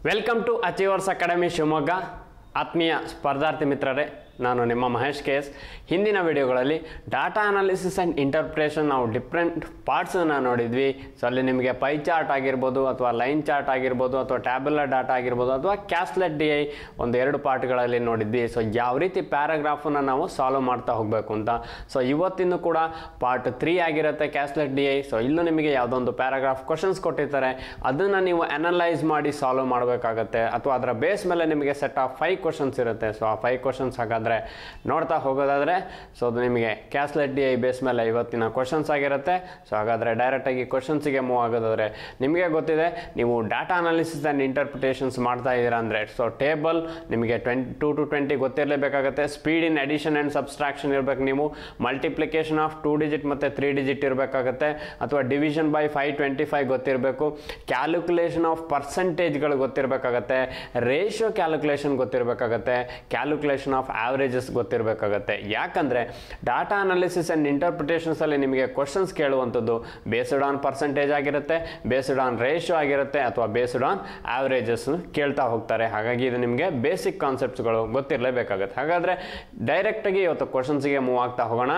welcome to achievers academy Shivamogga ಆತ್ಮೀಯ ಸ್ಪರ್ಧಾರ್ಥಿ ಮಿತ್ರರೇ ನಾನು ನಿಮ್ಮ ಮಹೇಶ್ ಕೆ ಎಸ್ ಹಿಂದಿನ ವಿಡಿಯೋಗಳಲ್ಲಿ ಡಾಟಾ ಅನಾಲಿಸಿಸ್ ಆ್ಯಂಡ್ ಇಂಟರ್ಪ್ರಿಟೇಷನ್ ನಾವು ಡಿಫ್ರೆಂಟ್ ಪಾರ್ಟ್ಸನ್ನು ನೋಡಿದ್ವಿ ಸೊ ಅಲ್ಲಿ ನಿಮಗೆ ಪೈ ಚಾರ್ಟ್ ಆಗಿರ್ಬೋದು ಅಥವಾ ಲೈನ್ ಚಾರ್ಟ್ ಆಗಿರ್ಬೋದು ಅಥವಾ ಟ್ಯಾಬ್ಯುಲರ್ ಡಾಟಾ ಆಗಿರ್ಬೋದು ಅಥವಾ ಕ್ಯಾಸ್ಲೆಟ್ ಡಿ ಐ ಒಂದು ಎರಡು ಪಾರ್ಟ್ಗಳಲ್ಲಿ ನೋಡಿದ್ವಿ ಸೊ ಯಾವ ರೀತಿ ಪ್ಯಾರಾಗ್ರಾಫನ್ನು ನಾವು ಸಾಲ್ವ್ ಮಾಡ್ತಾ ಹೋಗಬೇಕು ಅಂತ ಸೊ ಇವತ್ತಿನ ಕೂಡ ಪಾರ್ಟ್ ತ್ರೀ ಆಗಿರುತ್ತೆ ಕ್ಯಾಸ್ಲೆಟ್ ಡಿ ಐ ಸೊ ಇಲ್ಲೂ ನಿಮಗೆ ಯಾವುದೊಂದು ಪ್ಯಾರಾಗ್ರಾಫ್ ಕ್ವಶನ್ಸ್ ಕೊಟ್ಟಿರ್ತಾರೆ ಅದನ್ನು ನೀವು ಅನಲೈಸ್ ಮಾಡಿ ಸಾಲ್ವ್ ಮಾಡಬೇಕಾಗತ್ತೆ ಅಥವಾ ಅದರ ಬೇಸ್ ಮೇಲೆ ನಿಮಗೆ ಸೆಟ್ ಆಫ್ ಫೈವ್ ಕ್ವಶನ್ಸ್ ಇರುತ್ತೆ ಸೊ ಆ ಫೈವ್ ಕ್ವಶನ್ಸ್ ಹಾಗಾದರೆ ನೋಡ್ತಾ ಹೋಗೋದಾದರೆ ಸೊ ಅದು ನಿಮಗೆ ಕ್ಯಾಸ್ಲೆಟ್ ಡಿ ಐ ಬೇಸ್ ಮೇಲೆ ಇವತ್ತಿನ ಕ್ವಶನ್ಸ್ ಆಗಿರುತ್ತೆ ಸೊ ಹಾಗಾದರೆ ಡೈರೆಕ್ಟಾಗಿ ಕ್ವಶನ್ಸಿಗೆ ಮೂವ್ ಆಗೋದಾದರೆ ನಿಮಗೆ ಗೊತ್ತಿದೆ ನೀವು ಡಾಟಾ ಅನಾಲಿಸಿಸ್ ಆ್ಯಂಡ್ ಇಂಟರ್ಪ್ರಿಟೇಷನ್ಸ್ ಮಾಡ್ತಾ ಇದ್ದೀರಾ ಅಂದರೆ ಸೊ ಟೇಬಲ್ ನಿಮಗೆ ಟ್ವೆಂಟಿ ಟು ಟು ಟ್ವೆಂಟಿ ಗೊತ್ತಿರಲೇಬೇಕಾಗುತ್ತೆ speed in addition and subtraction ಇರಬೇಕು ನೀವು ಮಲ್ಟಿಪ್ಲಿಕೇಶನ್ ಆಫ್ ಟೂ ಡಿಜಿಟ್ ಮತ್ತು ತ್ರೀ ಡಿಜಿಟ್ ಇರಬೇಕಾಗುತ್ತೆ ಅಥವಾ division by five twenty five ಗೊತ್ತಿರಬೇಕು ಕ್ಯಾಲ್ಕುಲೇಷನ್ ಆಫ್ ಪರ್ಸೆಂಟೇಜ್ಗಳು ಗೊತ್ತಿರಬೇಕಾಗತ್ತೆ ರೇಷಿಯೋ ಕ್ಯಾಲ್ಕುಲೇಷನ್ ಗೊತ್ತಿರಬೇಕಾಗತ್ತೆ ಕ್ಯಾಲ್ಕುಲೇಷನ್ ಆಫ್ ಆವ್ರೇಜಸ್ ಗೊತ್ತಿರಬೇಕಾಗತ್ತೆ ಯಾಕಂದರೆ ಡಾಟಾ ಅನಾಲಿಸಿಸ್ ಆ್ಯಂಡ್ ಇಂಟರ್ಪ್ರಿಟೇಷನ್ಸಲ್ಲಿ ನಿಮಗೆ ಕ್ವಶನ್ಸ್ ಕೇಳುವಂಥದ್ದು ಬೇಸ್ಡ್ ಆನ್ ಪರ್ಸೆಂಟೇಜ್ ಆಗಿರುತ್ತೆ ಬೇಸ್ಡ್ ಆನ್ ರೇಷಿಯೋ ಆಗಿರುತ್ತೆ ಅಥವಾ ಬೇಸ್ಡ್ ಆನ್ ಆವ್ರೇಜಸ್ ಕೇಳ್ತಾ ಹೋಗ್ತಾರೆ ಹಾಗಾಗಿ ಇದು ನಿಮಗೆ ಬೇಸಿಕ್ ಕಾನ್ಸೆಪ್ಟ್ಸ್ಗಳು ಗೊತ್ತಿರಲೇಬೇಕಾಗುತ್ತೆ ಹಾಗಾದರೆ ಡೈರೆಕ್ಟಾಗಿ ಇವತ್ತು ಕ್ವಶನ್ಸಿಗೆ ಮೂವ್ ಆಗ್ತಾ ಹೋಗೋಣ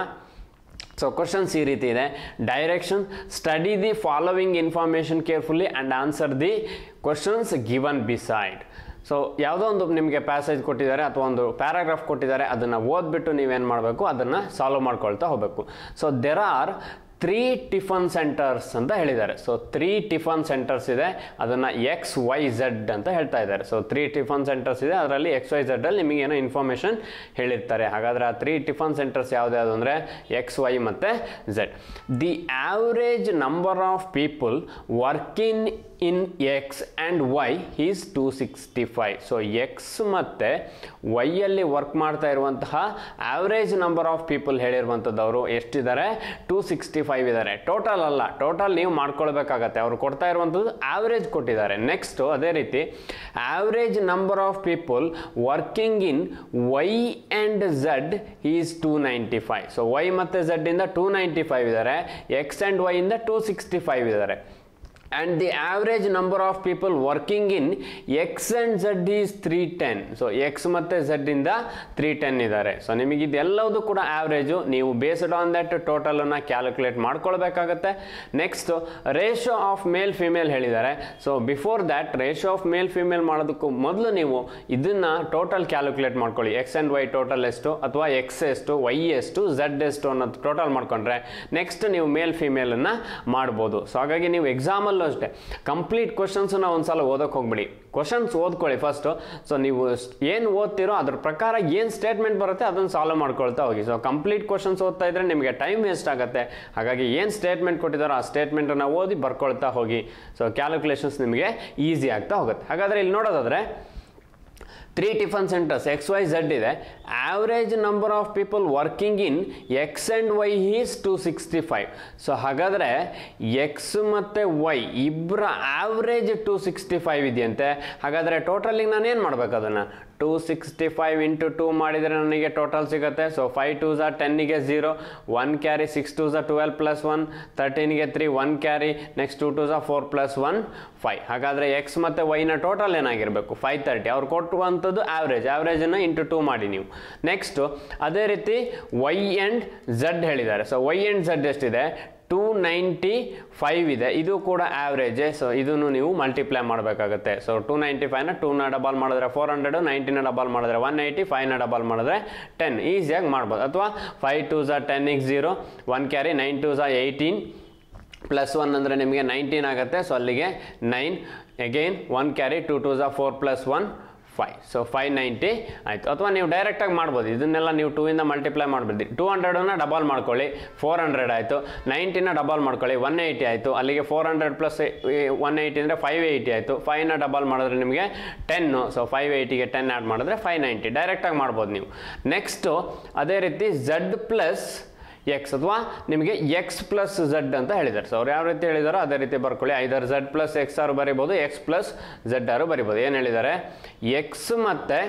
ಸೊ ಕ್ವಶನ್ಸ್ ಈ ರೀತಿ ಇದೆ direction study the following information carefully and answer the questions given beside so ಯಾವುದೋ ಒಂದು ನಿಮಗೆ ಪ್ಯಾಸೇಜ್ ಕೊಟ್ಟಿದ್ದಾರೆ ಅಥವಾ ಒಂದು ಪ್ಯಾರಾಗ್ರಾಫ್ ಕೊಟ್ಟಿದ್ದಾರೆ ಅದನ್ನು ಓದ್ಬಿಟ್ಟು ನೀವೇನು ಮಾಡಬೇಕು ಅದನ್ನು ಸಾಲ್ವ್ ಮಾಡ್ಕೊಳ್ತಾ ಹೋಗಬೇಕು so there are three tiffin centres ಅಂತ ಹೇಳಿದ್ದಾರೆ ಸೊ ತ್ರೀ ಟಿಫನ್ ಸೆಂಟರ್ಸ್ ಇದೆ ಅದನ್ನು ಎಕ್ಸ್ ವೈ ಝೆಡ್ ಅಂತ ಹೇಳ್ತಾ ಇದ್ದಾರೆ ಸೊ ತ್ರೀ ಟಿಫನ್ ಸೆಂಟರ್ಸ್ ಇದೆ ಅದರಲ್ಲಿ ಎಕ್ಸ್ ವೈ ಝೆಡ್ಡಲ್ಲಿ ನಿಮಗೆ ಏನೋ ಇನ್ಫಾರ್ಮೇಷನ್ ಹೇಳಿರ್ತಾರೆ ಹಾಗಾದರೆ ಆ ತ್ರೀ ಟಿಫನ್ ಸೆಂಟರ್ಸ್ ಯಾವ್ದು ಅಂದರೆ ಎಕ್ಸ್ ವೈ ಮತ್ತು Z the average number of people working in X and Y is two sixty five so X ಮತ್ತು ವೈಯಲ್ಲಿ ವರ್ಕ್ ಮಾಡ್ತಾ ಇರುವಂತಹ ಆವ್ರೇಜ್ ನಂಬರ್ ಆಫ್ ಪೀಪಲ್ ಹೇಳಿರುವಂಥದ್ದವರು ಎಷ್ಟಿದ್ದಾರೆ ಟೂ ಸಿಕ್ಸ್ಟಿ ಫೈವ್ ಇದ್ದಾರೆ ಟೋಟಲ್ ಅಲ್ಲ ಟೋಟಲ್ ನೀವು ಮಾಡ್ಕೊಳ್ಬೇಕಾಗತ್ತೆ ಅವರು ಕೊಡ್ತಾ ಇರುವಂಥದ್ದು ಆವ್ರೇಜ್ ಕೊಟ್ಟಿದ್ದಾರೆ ನೆಕ್ಸ್ಟು ಅದೇ ರೀತಿ average number of people working in Y and Z is two ninety five so Y ಮತ್ತು ಝಡ್ ಇಂದ ಟೂ ನೈಂಟಿ ಫೈವ್ ಇದ್ದಾರೆ ಎಕ್ಸ್ ಆ್ಯಂಡ್ ವೈ ಇಂದ ಟೂ ಸಿಕ್ಸ್ಟಿ ಫೈವ್ ಇದ್ದಾರೆ and the average number of people working in x and z is 310 so X ಮತ್ತು Z ಇಂದ three ten ಇದ್ದಾರೆ so ನಿಮಗೆ ಇದೆಲ್ಲವೂ ಕೂಡ ಆವ್ರೇಜು ನೀವು ಬೇಸ್ಡ್ ಆನ್ ದಟ್ ಟೋಟಲನ್ನು ಕ್ಯಾಲ್ಕುಲೇಟ್ ಮಾಡ್ಕೊಳ್ಬೇಕಾಗತ್ತೆ next ratio of male female ಹೇಳಿದ್ದಾರೆ so before that ratio of male female ಮಾಡೋದಕ್ಕೂ ಮೊದಲು ನೀವು ಇದನ್ನು ಟೋಟಲ್ ಕ್ಯಾಲ್ಕುಲೇಟ್ ಮಾಡ್ಕೊಳ್ಳಿ ಎಕ್ಸ್ ಆ್ಯಂಡ್ ವೈ ಟೋಟಲ್ ಎಷ್ಟು ಅಥವಾ ಎಕ್ಸ್ ಎಷ್ಟು ವೈ ಎಷ್ಟು ಝಡ್ ಎಷ್ಟು ಅನ್ನೋದು ಟೋಟಲ್ ಮಾಡ್ಕೊಂಡ್ರೆ ನೆಕ್ಸ್ಟ್ ನೀವು ಮೇಲ್ ಫಿಮೇಲನ್ನು ಮಾಡ್ಬೋದು ಸೊ ಹಾಗಾಗಿ ನೀವು ಎಕ್ಸಾಮಲ್ಲಿ ಅಷ್ಟೇ ಕಂಪ್ಲೀಟ್ ಕ್ವಶನ್ಸನ್ನ ಒಂದ್ಸಲ ಓದೋಕೆ ಹೋಗ್ಬಿಡಿ ಕ್ವಶನ್ಸ್ ಓದ್ಕೊಳ್ಳಿ ಫಸ್ಟು ಸೊ ನೀವು ಏನು ಓದ್ತಿರೋ ಅದ್ರ ಪ್ರಕಾರ ಏನು ಸ್ಟೇಟ್ಮೆಂಟ್ ಬರುತ್ತೆ ಅದನ್ನು ಸಾಲ್ವ್ ಮಾಡ್ಕೊಳ್ತಾ ಹೋಗಿ ಸೊ ಕಂಪ್ಲೀಟ್ ಕ್ವಶನ್ಸ್ ಓದ್ತಾ ಇದ್ರೆ ನಿಮಗೆ ಟೈಮ್ ವೇಸ್ಟ್ ಆಗುತ್ತೆ ಹಾಗಾಗಿ ಏನು ಸ್ಟೇಟ್ಮೆಂಟ್ ಕೊಟ್ಟಿದ್ದಾರೋ ಆ ಸ್ಟೇಟ್ಮೆಂಟನ್ನು ಓದಿ ಬರ್ಕೊಳ್ತಾ ಹೋಗಿ ಸೊ ಕ್ಯಾಲ್ಕುಲೇಷನ್ಸ್ ನಿಮಗೆ ಈಸಿ ಆಗ್ತಾ ಹೋಗುತ್ತೆ ಹಾಗಾದರೆ ಇಲ್ಲಿ ನೋಡೋದಾದರೆ three tiffin centres X Y Z ಇದೆ average number of people working in X and Y is two sixty five so ಹಾಗಾದರೆ ಎಕ್ಸ್ ಮತ್ತು ವೈ ಇಬ್ಬರ ಆವ್ರೇಜ್ ಟು ಸಿಕ್ಸ್ಟಿ ಫೈವ್ ಇದೆಯಂತೆ ಹಾಗಾದರೆ ಟೋಟಲಿಗೆ ನಾನು ಏನು ಮಾಡ್ಬೇಕು ಅದನ್ನು two sixty five into two ಮಾಡಿದರೆ ನನಗೆ ಟೋಟಲ್ ಸಿಗುತ್ತೆ ಸೊ ಫೈವ್ ಟೂ ಝಾ ಟೆನ್ನಿಗೆ zero one carry six two ಝಾ ಟ್ವೆಲ್ ಪ್ಲಸ್ ಒನ್ ತರ್ಟೀನ್ಗೆ three one carry next two two ಝಾ ಫೋರ್ ಪ್ಲಸ್ ಒನ್ ಫೈವ್ ಹಾಗಾದರೆ ಎಕ್ಸ್ ಮತ್ತು ವೈನ ಟೋಟಲ್ ಏನಾಗಿರಬೇಕು ಫೈವ್ ತರ್ಟಿ ಅವ್ರು ಕೊಟ್ಟುವಂಥದ್ದು ಆವ್ರೇಜ್ ಆವ್ರೇಜನ್ನು ಇಂಟು ಟೂ ಮಾಡಿ ನೀವು ನೆಕ್ಸ್ಟು ಅದೇ ರೀತಿ ವೈ ಆ್ಯಂಡ್ ಝಡ್ ಹೇಳಿದ್ದಾರೆ ಸೊ ವೈ ಆ್ಯಂಡ್ ಝಡ್ ಎಷ್ಟಿದೆ ಟೂ ನೈಂಟಿ ಫೈವ್ ಇದೆ ಇದು ಕೂಡ ಆವ್ರೇಜೆ ಸೊ ಇದನ್ನು ನೀವು ಮಲ್ಟಿಪ್ಲೈ ಮಾಡಬೇಕಾಗುತ್ತೆ ಸೊ ಟೂ ನೈಂಟಿ ಫೈವ್ನ ಟೂನ ಡಬಲ್ ಮಾಡಿದ್ರೆ ಫೋರ್ ಹಂಡ್ರೆಡು ನೈಂಟಿನ ಡಬಲ್ ಮಾಡಿದ್ರೆ ಒನ್ ಏಯ್ಟಿ ಫೈವ್ನ ಡಬಲ್ ಮಾಡಿದ್ರೆ ಟೆನ್ ಈಸಿಯಾಗಿ ಮಾಡ್ಬೋದು ಅಥವಾ ಫೈವ್ ಟೂ ಝಾ ಟೆನ್ನಿಗೆ zero one carry nine two ಝಾ ಏಯ್ಟೀನ್ ಪ್ಲಸ್ ಒನ್ ಅಂದರೆ ನಿಮಗೆ ನೈನ್ಟೀನ್ ಆಗುತ್ತೆ ಸೊ ಅಲ್ಲಿಗೆ nine again one carry two two ಝಾ four plus one five so five ninety ಆಯಿತು ಅಥವಾ ನೀವು ಡೈರೆಕ್ಟಾಗಿ ಮಾಡ್ಬೋದು ಇದನ್ನೆಲ್ಲ ನೀವು ಟೂ ಇಂದ ಮಲ್ಟಿಪ್ಲೈ ಮಾಡ್ಬೋದು ಟೂ ಹಂಡ್ರೆಡನ್ನ ಡಬಲ್ ಮಾಡ್ಕೊಳ್ಳಿ ಫೋರ್ ಹಂಡ್ರೆಡ್ ಆಯಿತು ನೈಂಟಿನ ಡಬಲ್ ಮಾಡ್ಕೊಳ್ಳಿ ಒನ್ ಏಯ್ಟಿ ಆಯಿತು ಅಲ್ಲಿಗೆ four hundred plus one eighty ಅಂದರೆ ಫೈವ್ ಏಯ್ಟಿ ಆಯಿತು ಫೈವ್ನ ಡಬಲ್ ಮಾಡಿದ್ರೆ ನಿಮಗೆ ಟೆನ್ನು ಸೊ ಫೈವ್ ಏಯ್ಟಿಗೆ ಟೆನ್ ಆ್ಯಡ್ ಮಾಡಿದ್ರೆ ಫೈವ್ ನೈಂಟಿ ಡೈರೆಕ್ಟಾಗಿ ಮಾಡ್ಬೋದು ನೀವು ನೆಕ್ಸ್ಟು ಅದೇ ರೀತಿ ಝಡ್ ಪ್ಲಸ್ ಎಕ್ಸ್ ಅಥವಾ ನಿಮಗೆ ಎಕ್ಸ್ ಪ್ಲಸ್ ಝಡ್ ಅಂತ ಹೇಳಿದ್ದಾರೆ ಸೊ ಅವ್ರು ಯಾವ ರೀತಿ ಹೇಳಿದಾರೋ ಅದೇ ರೀತಿ ಬರ್ಕೊಳ್ಳಿ ಐದರ್ ಝಡ್ ಪ್ಲಸ್ ಎಕ್ಸ್ ಆರು ಬರಿಬೋದು ಎಕ್ಸ್ ಪ್ಲಸ್ ಝಡ್ ಆರು ಬರಿಬೋದು ಏನು ಹೇಳಿದ್ದಾರೆ ಎಕ್ಸ್ ಮತ್ತು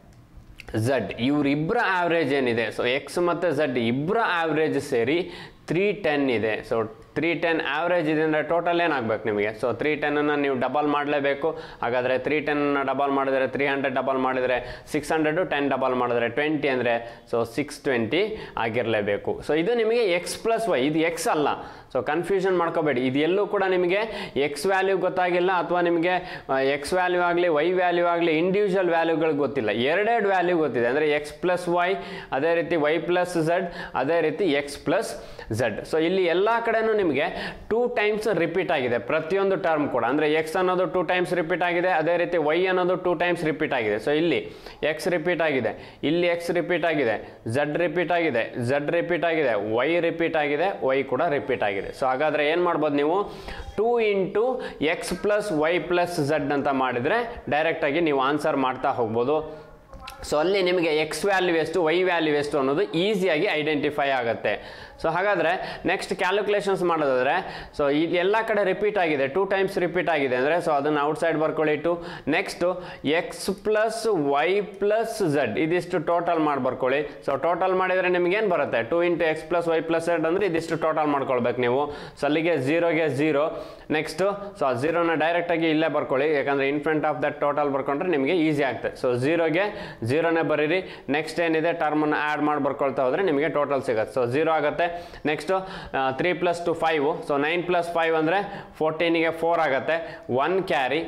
ಝಡ್ ಇವರಿಬ್ಬರ ಆವ್ರೇಜ್ ಏನಿದೆ ಸೊ ಎಕ್ಸ್ ಮತ್ತು ಝಡ್ ಇಬ್ಬರ ಆವ್ರೇಜ್ ಸೇರಿ ತ್ರೀ ಟೆನ್ ಇದೆ ಸೊ ತ್ರೀ ಟೆನ್ ಆವ್ರೇಜ್ ಇದೆ ಅಂದರೆ ಟೋಟಲ್ ಏನಾಗಬೇಕು ನಿಮಗೆ ಸೊ ತ್ರೀ ಟೆನ್ನನ್ನು ನೀವು ಡಬಲ್ ಮಾಡಲೇಬೇಕು ಹಾಗಾದರೆ ತ್ರೀ ಟೆನ್ನ ಡಬಲ್ ಮಾಡಿದರೆ ತ್ರೀ ಹಂಡ್ರೆಡ್ ಡಬಲ್ ಮಾಡಿದರೆ ಸಿಕ್ಸ್ ಹಂಡ್ರೆಡು ಟೆನ್ ಡಬಲ್ ಮಾಡಿದ್ರೆ ಟ್ವೆಂಟಿ ಅಂದರೆ ಸೊ ಸಿಕ್ಸ್ ಟ್ವೆಂಟಿ ಆಗಿರಲೇಬೇಕು ಸೊ ಇದು ನಿಮಗೆ ಎಕ್ಸ್ ಪ್ಲಸ್ ವೈ ಇದು ಎಕ್ಸ್ ಅಲ್ಲ ಸೊ ಕನ್ಫ್ಯೂಷನ್ ಮಾಡ್ಕೋಬೇಡಿ ಇದು ಎಲ್ಲೂ ಕೂಡ ನಿಮಗೆ ಎಕ್ಸ್ ವ್ಯಾಲ್ಯೂ ಗೊತ್ತಾಗಿಲ್ಲ ಅಥವಾ ನಿಮಗೆ ಎಕ್ಸ್ ವ್ಯಾಲ್ಯೂ ಆಗಲಿ ವೈ ವ್ಯಾಲ್ಯೂ ಆಗಲಿ ಇಂಡಿವಿಜುವಲ್ ವ್ಯಾಲ್ಯೂಗಳು ಗೊತ್ತಿಲ್ಲ ಎರಡೆರಡು ವ್ಯಾಲ್ಯೂ ಗೊತ್ತಿದೆ ಅಂದರೆ ಎಕ್ಸ್ ಪ್ಲಸ್ ವೈ ಅದೇ ರೀತಿ ವೈ ಪ್ಲಸ್ ಝಡ್ ಅದೇ ರೀತಿ ಎಕ್ಸ್ ಪ್ಲಸ್ ಝಡ್ ಸೊ ಇಲ್ಲಿ ಎಲ್ಲ ಕಡೆನೂ ನಿಮಗೆ ಟೂ ಟೈಮ್ಸ್ ರಿಪೀಟ್ ಆಗಿದೆ ಪ್ರತಿಯೊಂದು ಟರ್ಮ್ ಕೂಡ ಅಂದರೆ ಎಕ್ಸ್ ಅನ್ನೋದು ಟೂ ಟೈಮ್ಸ್ ರಿಪೀಟ್ ಆಗಿದೆ ಅದೇ ರೀತಿ ವೈ ಅನ್ನೋದು ಟೂ ಟೈಮ್ಸ್ ರಿಪೀಟ್ ಆಗಿದೆ ಸೊ ಇಲ್ಲಿ ಎಕ್ಸ್ ರಿಪೀಟ್ ಆಗಿದೆ ಇಲ್ಲಿ ಎಕ್ಸ್ ರಿಪೀಟ್ ಆಗಿದೆ ಝಡ್ ರಿಪೀಟ್ ಆಗಿದೆ ಝಡ್ ರಿಪೀಟ್ ಆಗಿದೆ ವೈ ರಿಪೀಟ್ ಆಗಿದೆ ವೈ ಕೂಡ ರಿಪೀಟ್ ಆಗಿದೆ ಸೊ ಹಾಗಾದರೆ ಏನು ಮಾಡ್ಬೋದು ನೀವು two into X plus Y plus Z ಅಂತ ಮಾಡಿದರೆ ಡೈರೆಕ್ಟಾಗಿ ನೀವು ಆನ್ಸರ್ ಮಾಡ್ತಾ ಹೋಗ್ಬೋದು ಸೊ ಅಲ್ಲಿ ನಿಮಗೆ ಎಕ್ಸ್ ವ್ಯಾಲ್ಯೂ ಎಷ್ಟು ವೈ ವ್ಯಾಲ್ಯೂ ಎಷ್ಟು ಅನ್ನೋದು ಈಸಿಯಾಗಿ ಐಡೆಂಟಿಫೈ ಆಗುತ್ತೆ ಸೊ ಹಾಗಾದರೆ ನೆಕ್ಸ್ಟ್ ಕ್ಯಾಲ್ಕುಲೇಷನ್ಸ್ ಮಾಡೋದಾದರೆ ಸೊ ಇಲ್ಲಿ ಎಲ್ಲ ಕಡೆ ರಿಪೀಟ್ ಆಗಿದೆ ಟೂ ಟೈಮ್ಸ್ ರಿಪೀಟ್ ಆಗಿದೆ ಅಂದರೆ ಸೊ ಅದನ್ನು ಔಟ್ಸೈಡ್ ಬರ್ಕೊಳ್ಳಿ two next X plus Y plus Z ಇದಿಷ್ಟು ಟೋಟಲ್ ಮಾಡಿ ಬರ್ಕೊಳ್ಳಿ ಸೊ ಟೋಟಲ್ ಮಾಡಿದರೆ ನಿಮಗೇನು ಬರುತ್ತೆ two into X plus Y plus Z ಅಂದರೆ ಇದಿಷ್ಟು ಟೋಟಲ್ ಮಾಡ್ಕೊಳ್ಬೇಕು ನೀವು ಸೊ ಅಲ್ಲಿಗೆ ಝೀರೋಗೆ ಝೀರೋ ನೆಕ್ಸ್ಟು ಸೊ ಆ ಝೀರೋನ ಡೈರೆಕ್ಟಾಗಿ ಇಲ್ಲೇ ಬರ್ಕೊಳ್ಳಿ ಯಾಕಂದರೆ in front of that total ಬರ್ಕೊಂಡ್ರೆ ನಿಮಗೆ ಈಸಿ ಆಗ್ತದೆ ಸೊ ಝೀರೋಗೆ ಝೀರೋನೇ ಬರೀರಿ ನೆಕ್ಸ್ಟ್ ಏನಿದೆ ಟರ್ಮನ್ನು ಆ್ಯಡ್ ಮಾಡಿ ಬರ್ಕೊಳ್ತಾ ಹೋದರೆ ನಿಮಗೆ ಟೋಟಲ್ ಸಿಗುತ್ತೆ ಸೊ ಝೀರೋ ಆಗುತ್ತೆ next three plus two five so nine plus five ಅಂದರೆ ಫೋರ್ಟೀನಿಗೆ ಫೋರ್ ಆಗುತ್ತೆ one carry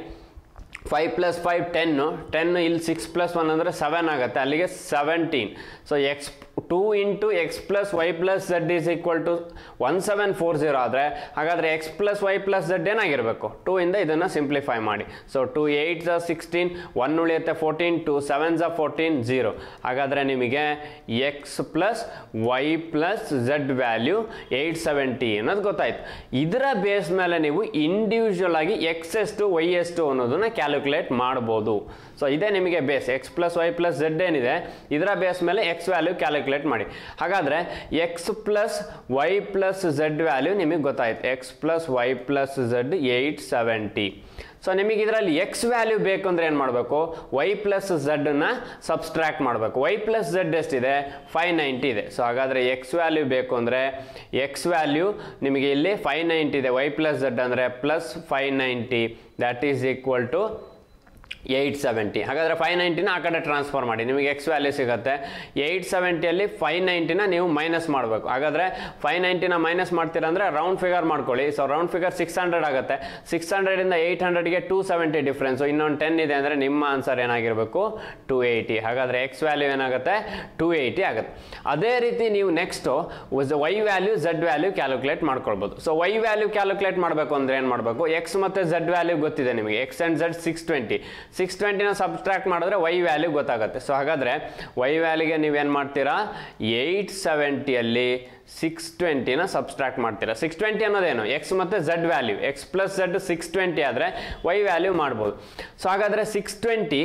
five plus five ten ten ಇಲ್ಲಿ ಸಿಕ್ಸ್ ಪ್ಲಸ್ ಒನ್ ಅಂದರೆ ಸೆವೆನ್ ಆಗುತ್ತೆ ಅಲ್ಲಿಗೆ seventeen so X two into X plus Y plus Z is equal to one seven four zero ಆದರೆ ಹಾಗಾದರೆ X plus Y plus Z ಏನಾಗಿರಬೇಕು two ಇಂದ ಇದನ್ನು simplify ಮಾಡಿ ಸೊ ಟು ಏಯ್ಟ್ ಝ ಸಿಕ್ಸ್ಟೀನ್ ಒನ್ ಉಳಿಯುತ್ತೆ ಫೋರ್ಟೀನ್ ಟು ಸೆವೆನ್ ಝ fourteen zero ಹಾಗಾದರೆ ನಿಮಗೆ X plus Y plus Z value eight seventy ಅನ್ನೋದು ಗೊತ್ತಾಯ್ತು ಇದರ ಬೇಸ್ ಮೇಲೆ ನೀವು ಇಂಡಿವಿಜುವಲ್ ಆಗಿ ಎಕ್ಸ್ ಎಷ್ಟು ವೈ ಎಷ್ಟು ಅನ್ನೋದನ್ನ ಕ್ಯಾಲ್ಕುಲೇಟ್ ಮಾಡ್ಬೋದು ಸೊ ಇದೇ ನಿಮಗೆ base X plus Y plus Z ಏನಿದೆ ಇದರ ಬೇಸ್ ಮೇಲೆ ಎಕ್ಸ್ ವ್ಯಾಲ್ಯೂ ಕ್ಯಾಲ್ಕುಲೇಟ್ ಮಾಡಿ ಹಾಗಾದರೆ X plus Y plus Z value ನಿಮಗೆ ಗೊತ್ತಾಯ್ತು X plus Y plus Z eight seventy so ನಿಮಗೆ ಇದರಲ್ಲಿ ಎಕ್ಸ್ ವ್ಯಾಲ್ಯೂ ಬೇಕು ಅಂದರೆ ಏನು ಮಾಡಬೇಕು ವೈ ಪ್ಲಸ್ ಝಡ್ನ ಸಬ್ಸ್ಟ್ರಾಕ್ಟ್ ಮಾಡಬೇಕು ವೈ ಪ್ಲಸ್ ಝಡ್ ಎಷ್ಟಿದೆ ಫೈವ್ ನೈಂಟಿ ಇದೆ ಸೊ ಹಾಗಾದರೆ ಎಕ್ಸ್ ವ್ಯಾಲ್ಯೂ ಬೇಕು ಅಂದರೆ ಎಕ್ಸ್ ವ್ಯಾಲ್ಯೂ ನಿಮಗೆ ಇಲ್ಲಿ ಫೈವ್ ನೈಂಟಿ ಇದೆ ವೈ ಪ್ಲಸ್ ಝಡ್ ಅಂದರೆ plus five ninety that is equal to eight seventy ಹಾಗಾದರೆ ಫೈವ್ ನೈಂಟಿನ ಆ ಕಡೆ ಟ್ರಾನ್ಸ್ಫರ್ ಮಾಡಿ ನಿಮಗೆ ಎಕ್ಸ್ ವ್ಯಾಲ್ಯೂ ಸಿಗುತ್ತೆ ಏಯ್ಟ್ ಸೆವೆಂಟಿಯಲ್ಲಿ ಫೈವ್ ನೈಂಟಿನ ನೀವು ಮೈನಸ್ ಮಾಡಬೇಕು ಹಾಗಾದರೆ ಫೈವ್ ನೈಂಟಿನ ಮೈನಸ್ ಮಾಡ್ತೀರಾ ಅಂದರೆ ರೌಂಡ್ ಫಿಗರ್ ಮಾಡ್ಕೊಳ್ಳಿ so round figure six hundred ಆಗುತ್ತೆ ಸಿಕ್ಸ್ ಹಂಡ್ರೆಡಿಂದ ಏಯ್ಟ್ ಹಂಡ್ರೆಡ್ಗೆ ಟೂ ಸೆವೆಂಟಿ ಡಿಫ್ರೆನ್ಸು ಇನ್ನೊಂದು ಟೆನ್ ಇದೆ ಅಂದರೆ ನಿಮ್ಮ ಆನ್ಸರ್ ಏನಾಗಿರಬೇಕು ಟು ಏಯ್ಟಿ ಹಾಗಾದರೆ ಎಕ್ಸ್ ವ್ಯಾಲ್ಯೂ ಏನಾಗುತ್ತೆ ಟು ಏಯ್ಟಿ ಆಗುತ್ತೆ ಅದೇ ರೀತಿ ನೀವು next Y value Z value calculate ಮಾಡ್ಕೊಳ್ಬೋದು ಸೊ ವೈ ವ್ಯಾಲ್ಯೂ ಕ್ಯಾಲ್ಕುಲೇಟ್ ಮಾಡಬೇಕು ಅಂದರೆ ಏನು ಮಾಡಬೇಕು ಎಕ್ಸ್ ಮತ್ತು ಝಡ್ ವ್ಯಾಲ್ಯೂ ಗೊತ್ತಿದೆ ನಿಮಗೆ X and Z six twenty six ಟ್ವೆಂಟಿನ ಸಬ್ಸ್ಟ್ರಾಕ್ಟ್ ಮಾಡಿದ್ರೆ ವೈ ವ್ಯಾಲ್ಯೂ ಗೊತ್ತಾಗುತ್ತೆ ಸೊ ಹಾಗಾದರೆ ವೈ ವ್ಯಾಲ್ಯೂಗೆ ನೀವೇನು ಮಾಡ್ತೀರಾ ಏಯ್ಟ್ ಸೆವೆಂಟಿಯಲ್ಲಿ ಸಿಕ್ಸ್ ಟ್ವೆಂಟಿನ ಸಬ್ಸ್ಟ್ರಾಕ್ಟ್ ಮಾಡ್ತೀರಾ ಸಿಕ್ಸ್ ಟ್ವೆಂಟಿ ಅನ್ನೋದೇನು ಎಕ್ಸ್ ಮತ್ತು Z value X plus Z six twenty ಆದರೆ ವೈ ವ್ಯಾಲ್ಯೂ ಮಾಡ್ಬೋದು ಸೊ ಹಾಗಾದರೆ ಸಿಕ್ಸ್ ಟ್ವೆಂಟಿ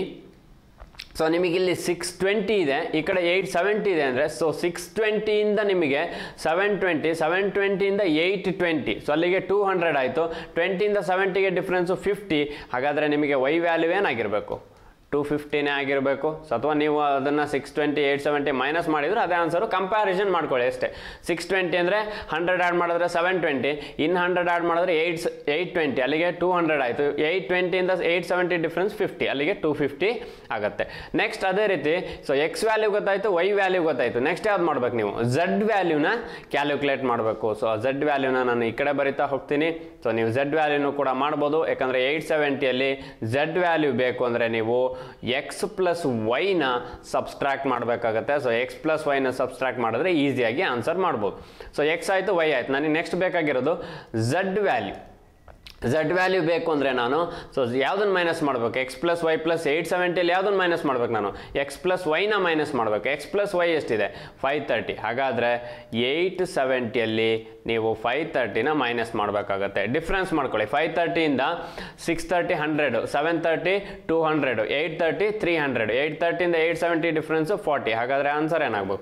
ಸೊ ನಿಮಗಿಲ್ಲಿ ಸಿಕ್ಸ್ ಟ್ವೆಂಟಿ ಇದೆ ಈ ಕಡೆ ಏಯ್ಟ್ ಸೆವೆಂಟಿ ಇದೆ ಅಂದರೆ ಸೊ ಸಿಕ್ಸ್ ಟ್ವೆಂಟಿಯಿಂದ ನಿಮಗೆ ಸೆವೆನ್ ಟ್ವೆಂಟಿ ಸೆವೆನ್ ಟ್ವೆಂಟಿಯಿಂದ ಏಯ್ಟ್ ಟ್ವೆಂಟಿ ಸೊ ಅಲ್ಲಿಗೆ ಟೂ ಹಂಡ್ರೆಡ್ ಆಯಿತು ಟ್ವೆಂಟಿಯಿಂದ ಸೆವೆಂಟಿಗೆ ಡಿಫ್ರೆನ್ಸು ಫಿಫ್ಟಿ ಹಾಗಾದರೆ ನಿಮಗೆ ವೈ ವ್ಯಾಲ್ಯೂ ಏನಾಗಿರಬೇಕು ಟೂ ಫಿಫ್ಟಿನೇ ಆಗಿರಬೇಕು ಸೊ ಅಥವಾ ನೀವು ಅದನ್ನು six twenty eight seventy minus ಮಾಡಿದರೆ ಅದೇ ಆನ್ಸರು ಕಂಪ್ಯಾರಿಸನ್ ಮಾಡ್ಕೊಳ್ಳಿ ಅಷ್ಟೇ ಸಿಕ್ಸ್ ಟ್ವೆಂಟಿ ಅಂದರೆ ಹಂಡ್ರೆಡ್ ಆ್ಯಡ್ ಮಾಡಿದ್ರೆ seven twenty in hundred add ಮಾಡಿದ್ರೆ ಏಯ್ಟ್ ಏಯ್ಟ್ ಟ್ವೆಂಟಿ ಅಲ್ಲಿಗೆ ಟೂ ಹಂಡ್ರೆಡ್ ಆಯಿತು ಏಯ್ಟ್ ಟ್ವೆಂಟಿಯಿಂದ ಏಯ್ಟ್ ಸೆವೆಂಟಿ ಡಿಫ್ರೆನ್ಸ್ ಫಿಫ್ಟಿ ಅಲ್ಲಿಗೆ ಟೂ ಫಿಫ್ಟಿ ಆಗುತ್ತೆ ನೆಕ್ಸ್ಟ್ ಅದೇ ರೀತಿ ಸೊ ಎಕ್ಸ್ ವ್ಯಾಲ್ಯೂ ಗೊತ್ತಾಯಿತು ವೈ ವ್ಯಾಲ್ಯೂ ಗೊತ್ತಾಯಿತು ನೆಕ್ಸ್ಟ್ ಯಾವ್ದು ಮಾಡ್ಬೇಕು ನೀವು ಝಡ್ ವ್ಯಾಲ್ಯೂನ ಕ್ಯಾಲ್ಕುಲೇಟ್ ಮಾಡಬೇಕು ಸೊ ಝಡ್ ವ್ಯಾಲ್ಯೂನ ನಾನು ಈ ಕಡೆ ಬರಿತಾ ಹೋಗ್ತೀನಿ ಸೊ ನೀವು ಝಡ್ ವ್ಯಾಲ್ಯೂನು ಕೂಡ ಮಾಡ್ಬೋದು ಯಾಕಂದರೆ ಏಯ್ಟ್ ಸೆವೆಂಟಿಯಲ್ಲಿ ಝಡ್ ವ್ಯಾಲ್ಯೂ ಬೇಕು ಅಂದರೆ ನೀವು ಎಕ್ಸ್ ಪ್ಲಸ್ ವೈನ ಸಬ್ಸ್ಟ್ರಾಕ್ಟ್ ಮಾಡಬೇಕಾಗತ್ತೆ ಸೊ ಎಕ್ಸ್ ಪ್ಲಸ್ ವೈನ ಸಬ್ಸ್ಟ್ರಾಕ್ಟ್ ಮಾಡಿದ್ರೆ ಈಸಿಯಾಗಿ ಆನ್ಸರ್ ಮಾಡ್ಬೋದು ಸೊ ಎಕ್ಸ್ ಆಯಿತು ವೈ ಆಯಿತು ನನಗೆ ನೆಕ್ಸ್ಟ್ ಬೇಕಾಗಿರೋದು ಝಡ್ ವ್ಯಾಲ್ಯೂ ಝಡ್ ವ್ಯಾಲ್ಯೂ ಬೇಕು ಅಂದರೆ ನಾನು ಸೊ ಯಾವುದನ್ನು ಮೈನಸ್ ಮಾಡಬೇಕು x plus Y plus eight ಸೆವೆಂಟಿಯಲ್ಲಿ ಯಾವುದನ್ನು ಮೈನಸ್ ಮಾಡ್ಬೇಕು ನಾನು ಎಕ್ಸ್ ಪ್ಲಸ್ ವೈನ ಮೈನಸ್ ಮಾಡಬೇಕು ಎಕ್ಸ್ ಪ್ಲಸ್ ವೈ ಎಷ್ಟಿದೆ ಫೈವ್ ತರ್ಟಿ ಹಾಗಾದರೆ ಏಯ್ಟ್ ಸೆವೆಂಟಿಯಲ್ಲಿ ನೀವು ಫೈವ್ ತರ್ಟಿನ ಮೈನಸ್ ಮಾಡಬೇಕಾಗತ್ತೆ ಡಿಫ್ರೆನ್ಸ್ ಮಾಡ್ಕೊಳ್ಳಿ ಫೈವ್ ತರ್ಟಿಯಿಂದ six thirty hundred seven thirty two hundred eight thirty three hundred eight ತರ್ಟಿಯಿಂದ ಏಯ್ಟ್ ಸೆವೆಂಟಿ ಡಿಫ್ರೆನ್ಸು ಫಾರ್ಟಿ ಹಾಗಾದರೆ ಆನ್ಸರ್ ಏನಾಗಬೇಕು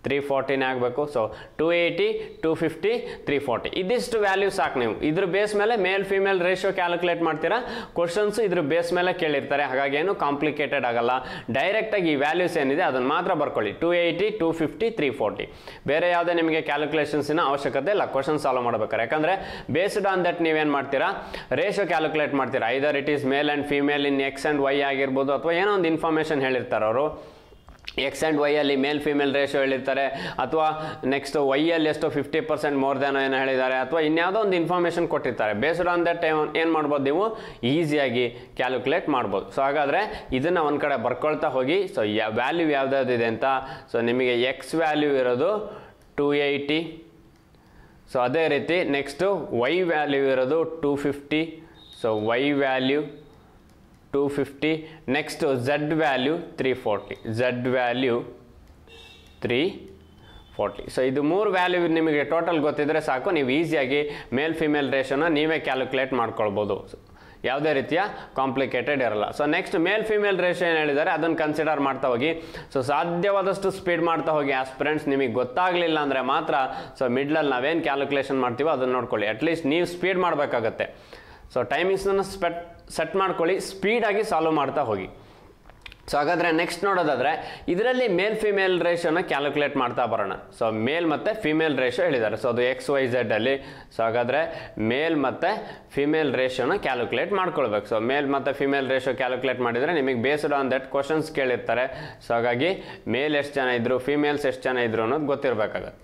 ತ್ರೀ ಫಾರ್ಟಿನೇ ಆಗಬೇಕು so two eighty two fifty three forty ಇದಿಷ್ಟು ವ್ಯಾಲ್ಯೂ ಸಾಕು ನೀವು ಇದ್ರ ಬೇಸ್ ಮೇಲೆ ಮೇಲ್ ಫಿಮೇಲ್ ರೇಷಿಯೋ ಕ್ಯಾಲ್ಕುಲೇಟ್ ಮಾಡ್ತೀರಾ ಕ್ವಶನ್ಸ್ ಇದ್ರ ಬೇಸ್ ಮೇಲೆ ಕೇಳಿರ್ತಾರೆ ಹಾಗಾಗಿ ಏನು ಕಾಂಪ್ಲಿಕೇಟೆಡ್ ಆಗಲ್ಲ ಡೈರೆಕ್ಟಾಗಿ ಈ ವ್ಯಾಲ್ಯೂಸ್ ಏನಿದೆ ಅದನ್ನು ಮಾತ್ರ ಬರ್ಕೊಳ್ಳಿ two eighty two fifty three forty ಬೇರೆ ಯಾವುದೇ ನಿಮಗೆ ಕ್ಯಾಲ್ಕುಲೇಷನ್ಸಿನ ಅವಶ್ಯಕತೆ ಇಲ್ಲ ಕ್ವಶನ್ ಸಾಲ್ವ್ ಮಾಡ್ಬೇಕಾರೆ ಯಾಕಂದರೆ ಬೇಸ್ಡ್ ಆನ್ ದಟ್ ನೀವೇನು ಮಾಡ್ತೀರಾ ರೇಷಿಯೋ ಕ್ಯಾಲ್ಕುಲೇಟ್ ಮಾಡ್ತೀರಾ either it is male and female in X and y ಆಗಿರ್ಬೋದು ಅಥವಾ ಏನೋ ಒಂದು ಇನ್ಫಾರ್ಮೇಷನ್ ಹೇಳಿರ್ತಾರೆ ಅವರು ಎಕ್ಸ್ ಆ್ಯಂಡ್ ವೈಯಲ್ಲಿ ಮೇಲ್ ಫಿಮೇಲ್ ರೇಷಿಯೋ ಹೇಳಿರ್ತಾರೆ ಅಥವಾ ನೆಕ್ಸ್ಟ್ ವೈಯಲ್ಲಿ ಎಷ್ಟು ಫಿಫ್ಟಿ ಪರ್ಸೆಂಟ್ ಮೋರ್ ದೆನ್ ಏನೋ ಹೇಳಿದ್ದಾರೆ ಅಥವಾ ಇನ್ಯಾವುದೋ ಒಂದು ಇನ್ಫಾರ್ಮೇಷನ್ ಕೊಟ್ಟಿರ್ತಾರೆ ಬೇಸ್ಡ್ ಆನ್ ದಟ್ ಏನು ಮಾಡ್ಬೋದು ನೀವು ಈಸಿಯಾಗಿ ಕ್ಯಾಲ್ಕುಲೇಟ್ ಮಾಡ್ಬೋದು ಸೊ ಹಾಗಾದರೆ ಇದನ್ನು ಒಂದು ಕಡೆ ಬರ್ಕೊಳ್ತಾ ಹೋಗಿ ಸೊ ಯಾ ವ್ಯಾಲ್ಯೂ ಯಾವುದಾದಿದೆ ಅಂತ ಸೊ ನಿಮಗೆ ಎಕ್ಸ್ ವ್ಯಾಲ್ಯೂ ಇರೋದು ಟು ಏಯ್ಟಿ ಸೊ ಅದೇ ರೀತಿ ನೆಕ್ಸ್ಟು ವೈ ವ್ಯಾಲ್ಯೂ ಇರೋದು two fifty so Y value two fifty next z value three forty z value three forty so ಇದು ಮೂರು ವ್ಯಾಲ್ಯೂ ನಿಮಗೆ ಟೋಟಲ್ ಗೊತ್ತಿದ್ರೆ ಸಾಕು ನೀವು ಈಸಿಯಾಗಿ ಮೇಲ್ ಫಿಮೇಲ್ ರೇಷೋನ ನೀವೇ ಕ್ಯಾಲ್ಕುಲೇಟ್ ಮಾಡ್ಕೊಳ್ಬೋದು ಯಾವುದೇ ರೀತಿಯ ಕಾಂಪ್ಲಿಕೇಟೆಡ್ ಇರಲ್ಲ so next male female ratio ಏನು ಹೇಳಿದ್ದಾರೆ ಅದನ್ನು ಕನ್ಸಿಡರ್ ಮಾಡ್ತಾ ಹೋಗಿ ಸೊ ಸಾಧ್ಯವಾದಷ್ಟು ಸ್ಪೀಡ್ ಮಾಡ್ತಾ ಹೋಗಿ ಆಸ್ಪಿರೆಂಟ್ಸ್ ನಿಮಗೆ ಗೊತ್ತಾಗಲಿಲ್ಲ ಅಂದರೆ ಮಾತ್ರ ಸೊ ಮಿಡ್ಲಲ್ಲಿ ನಾವೇನು ಕ್ಯಾಲ್ಕುಲೇಷನ್ ಮಾಡ್ತೀವೋ ಅದನ್ನು ನೋಡ್ಕೊಳ್ಳಿ ಅಟ್ಲೀಸ್ಟ್ ನೀವು ಸ್ಪೀಡ್ ಮಾಡಬೇಕಾಗತ್ತೆ ಸೊ ಟೈಮಿಂಗ್ಸನ್ನು ಸ್ಪೆಟ್ ಸೆಟ್ ಮಾಡ್ಕೊಳ್ಳಿ ಸ್ಪೀಡಾಗಿ ಸಾಲ್ವ್ ಮಾಡ್ತಾ ಹೋಗಿ ಸೊ ಹಾಗಾದರೆ ನೆಕ್ಸ್ಟ್ ನೋಡೋದಾದರೆ ಇದರಲ್ಲಿ ಮೇಲ್ ಫಿಮೇಲ್ ರೇಷೋನ ಕ್ಯಾಲ್ಕುಲೇಟ್ ಮಾಡ್ತಾ ಬರೋಣ ಸೊ ಮೇಲ್ ಮತ್ತು ಫಿಮೇಲ್ ರೇಷೋ ಹೇಳಿದ್ದಾರೆ ಸೊ ಅದು ಎಕ್ಸ್ ವೈ ಝೆಡ್ಡಲ್ಲಿ ಸೊ ಹಾಗಾದರೆ ಮೇಲ್ ಮತ್ತು ಫಿಮೇಲ್ ರೇಷೋನ ಕ್ಯಾಲ್ಕುಲೇಟ್ ಮಾಡ್ಕೊಳ್ಬೇಕು ಸೊ ಮೇಲ್ ಮತ್ತು ಫಿಮೇಲ್ ರೇಷೋ ಕ್ಯಾಲ್ಕುಲೇಟ್ ಮಾಡಿದರೆ ನಿಮಗೆ ಬೇಸ್ಡ್ ಆನ್ ದಟ್ ಕ್ವಶನ್ಸ್ ಕೇಳಿರ್ತಾರೆ ಸೊ ಹಾಗಾಗಿ ಮೇಲ್ ಎಷ್ಟು ಜನ ಇದ್ದರು ಫಿಮೇಲ್ಸ್ ಎಷ್ಟು ಜನ ಇದ್ರು ಅನ್ನೋದು ಗೊತ್ತಿರಬೇಕಾಗತ್ತೆ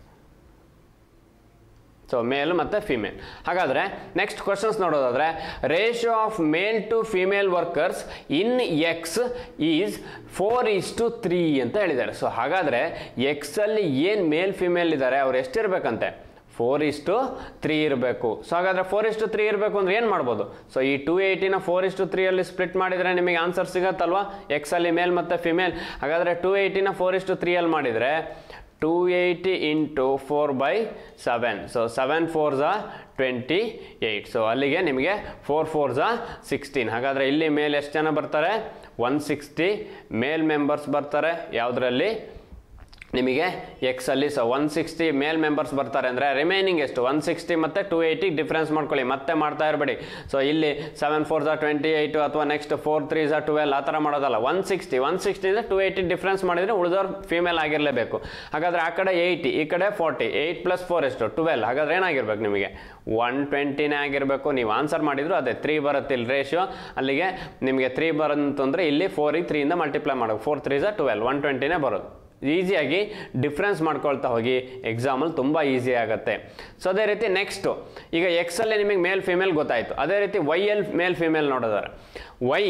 ಸೊ ಮೇಲ್ ಮತ್ತು ಫಿಮೇಲ್ ಹಾಗಾದರೆ ನೆಕ್ಸ್ಟ್ ಕ್ವಶನ್ಸ್ ನೋಡೋದಾದರೆ ratio of male to female workers in x is four is to three ಅಂತ ಹೇಳಿದ್ದಾರೆ ಸೊ ಹಾಗಾದರೆ ಎಕ್ಸಲ್ಲಿ ಏನು ಮೇಲ್ ಫಿಮೇಲ್ ಇದ್ದಾರೆ ಅವ್ರು ಎಷ್ಟಿರಬೇಕಂತೆ ಫೋರ್ ಇಸ್ಟು ತ್ರೀ ಇರಬೇಕು ಸೊ ಹಾಗಾದರೆ ಫೋರ್ ಇಸ್ಟು ತ್ರೀ ಇರಬೇಕು ಅಂದ್ರೆ ಏನು ಮಾಡ್ಬೋದು ಸೊ ಈ ಟು ಏಯ್ಟಿನ ಫೋರ್ ಇಸ್ಟು ತ್ರೀಯಲ್ಲಿ ಸ್ಪ್ಲಿಟ್ ಮಾಡಿದರೆ ನಿಮಗೆ ಆನ್ಸರ್ ಸಿಗತ್ತಲ್ವಾ ಎಕ್ಸಲ್ಲಿ ಮೇಲ್ ಮತ್ತು ಫಿಮೇಲ್ ಹಾಗಾದರೆ ಟು ಏಯ್ಟಿನ ಫೋರ್ ಇಸ್ಟು ತ್ರೀಯಲ್ಲಿ ಮಾಡಿದರೆ two eighty into four by seven so seven four ಝಾ ಟ್ವೆಂಟಿ ಏಯ್ಟ್ ಸೊ ಅಲ್ಲಿಗೆ ನಿಮಗೆ ಫೋರ್ ಫೋರ್ ಝಾ ಸಿಕ್ಸ್ಟೀನ್ ಹಾಗಾದರೆ ಇಲ್ಲಿ ಮೇಲ್ ಎಷ್ಟು ಜನ ಬರ್ತಾರೆ ಒನ್ ಸಿಕ್ಸ್ಟಿ ಮೇಲ್ ಮೆಂಬರ್ಸ್ ಬರ್ತಾರೆ ಯಾವುದರಲ್ಲಿ ನಿಮಗೆ ಎಕ್ಸಲ್ಲಿ so one sixty male members ಬರ್ತಾರೆ ಅಂದರೆ ರಿಮೈನಿಂಗ್ ಎಷ್ಟು ಒನ್ ಸಿಕ್ಸ್ಟಿ ಮತ್ತು ಟು ಏಯ್ಟಿಗೆ ಡಿಫ್ರೆನ್ಸ್ ಮಾಡ್ಕೊಳ್ಳಿ ಮತ್ತೆ ಮಾಡ್ತಾ ಇರಬೇಡಿ ಸೊ ಇಲ್ಲಿ ಸೆವೆನ್ ಫೋರ್ ಝಾ ಟ್ವೆಂಟಿ ಏಯ್ಟು ಅಥವಾ ನೆಕ್ಸ್ಟ್ ಫೋರ್ ತ್ರೀ ಝಾ ಟ್ವೆಲ್ ಆ ಥರ ಮಾಡೋದಲ್ಲ ಒನ್ ಸಿಕ್ಸ್ಟಿ ಒನ್ ಸಿಕ್ಸ್ಟಿಯಿಂದ ಟು ಏಯ್ಟಿ ಡಿಫ್ರೆನ್ಸ್ ಮಾಡಿದರೆ ಉಳಿದವ್ರು ಫೀಮೇಲ್ ಆಗಿರಲೇಬೇಕು ಹಾಗಾದರೆ ಆ ಕಡೆ ಏಯ್ಟಿ ಈ ಕಡೆ ಫೋರ್ಟಿ ಏಯ್ಟ್ ಪ್ಲಸ್ ಫೋರ್ ಎಷ್ಟು ಟ್ವೆಲ್ ಹಾಗಾದ್ರೆ ಏನಾಗಿರ್ಬೇಕು ನಿಮಗೆ ಒನ್ ಟ್ವೆಂಟಿನೇ ಆಗಿರಬೇಕು ನೀವು ಆನ್ಸರ್ ಮಾಡಿದ್ರು ಅದೇ ತ್ರೀ ಬರುತ್ತೆ ಇಲ್ಲಿ ರೇಷಿಯೋ ಅಲ್ಲಿಗೆ ನಿಮಗೆ ತ್ರೀ ಬರಂತಂದರೆ ಇಲ್ಲಿ ಫೋರಿಗೆ ತ್ರೀಯಿಂದ ಮಲ್ಟಿಪ್ಲೈ ಮಾಡೋದು ಫೋರ್ ತ್ರೀ ಝಾ ಟ್ವೆಲ್ ಒನ್ ಟ್ವೆಂಟಿನೇ ಬರೋದು ಈಸಿಯಾಗಿ ಡಿಫ್ರೆನ್ಸ್ ಮಾಡ್ಕೊಳ್ತಾ ಹೋಗಿ ಎಕ್ಸಾಮಲ್ಲಿ ತುಂಬ ಈಸಿ ಆಗುತ್ತೆ ಸೊ ಅದೇ ರೀತಿ ನೆಕ್ಸ್ಟು ಈಗ ಎಕ್ಸಲ್ಲಿ ನಿಮಗೆ ಮೇಲ್ ಫಿಮೇಲ್ ಗೊತ್ತಾಯಿತು ಅದೇ ರೀತಿ ವೈ ಎಲ್ ಮೇಲ್ ಫಿಮೇಲ್ ನೋಡೋದಾರೆ y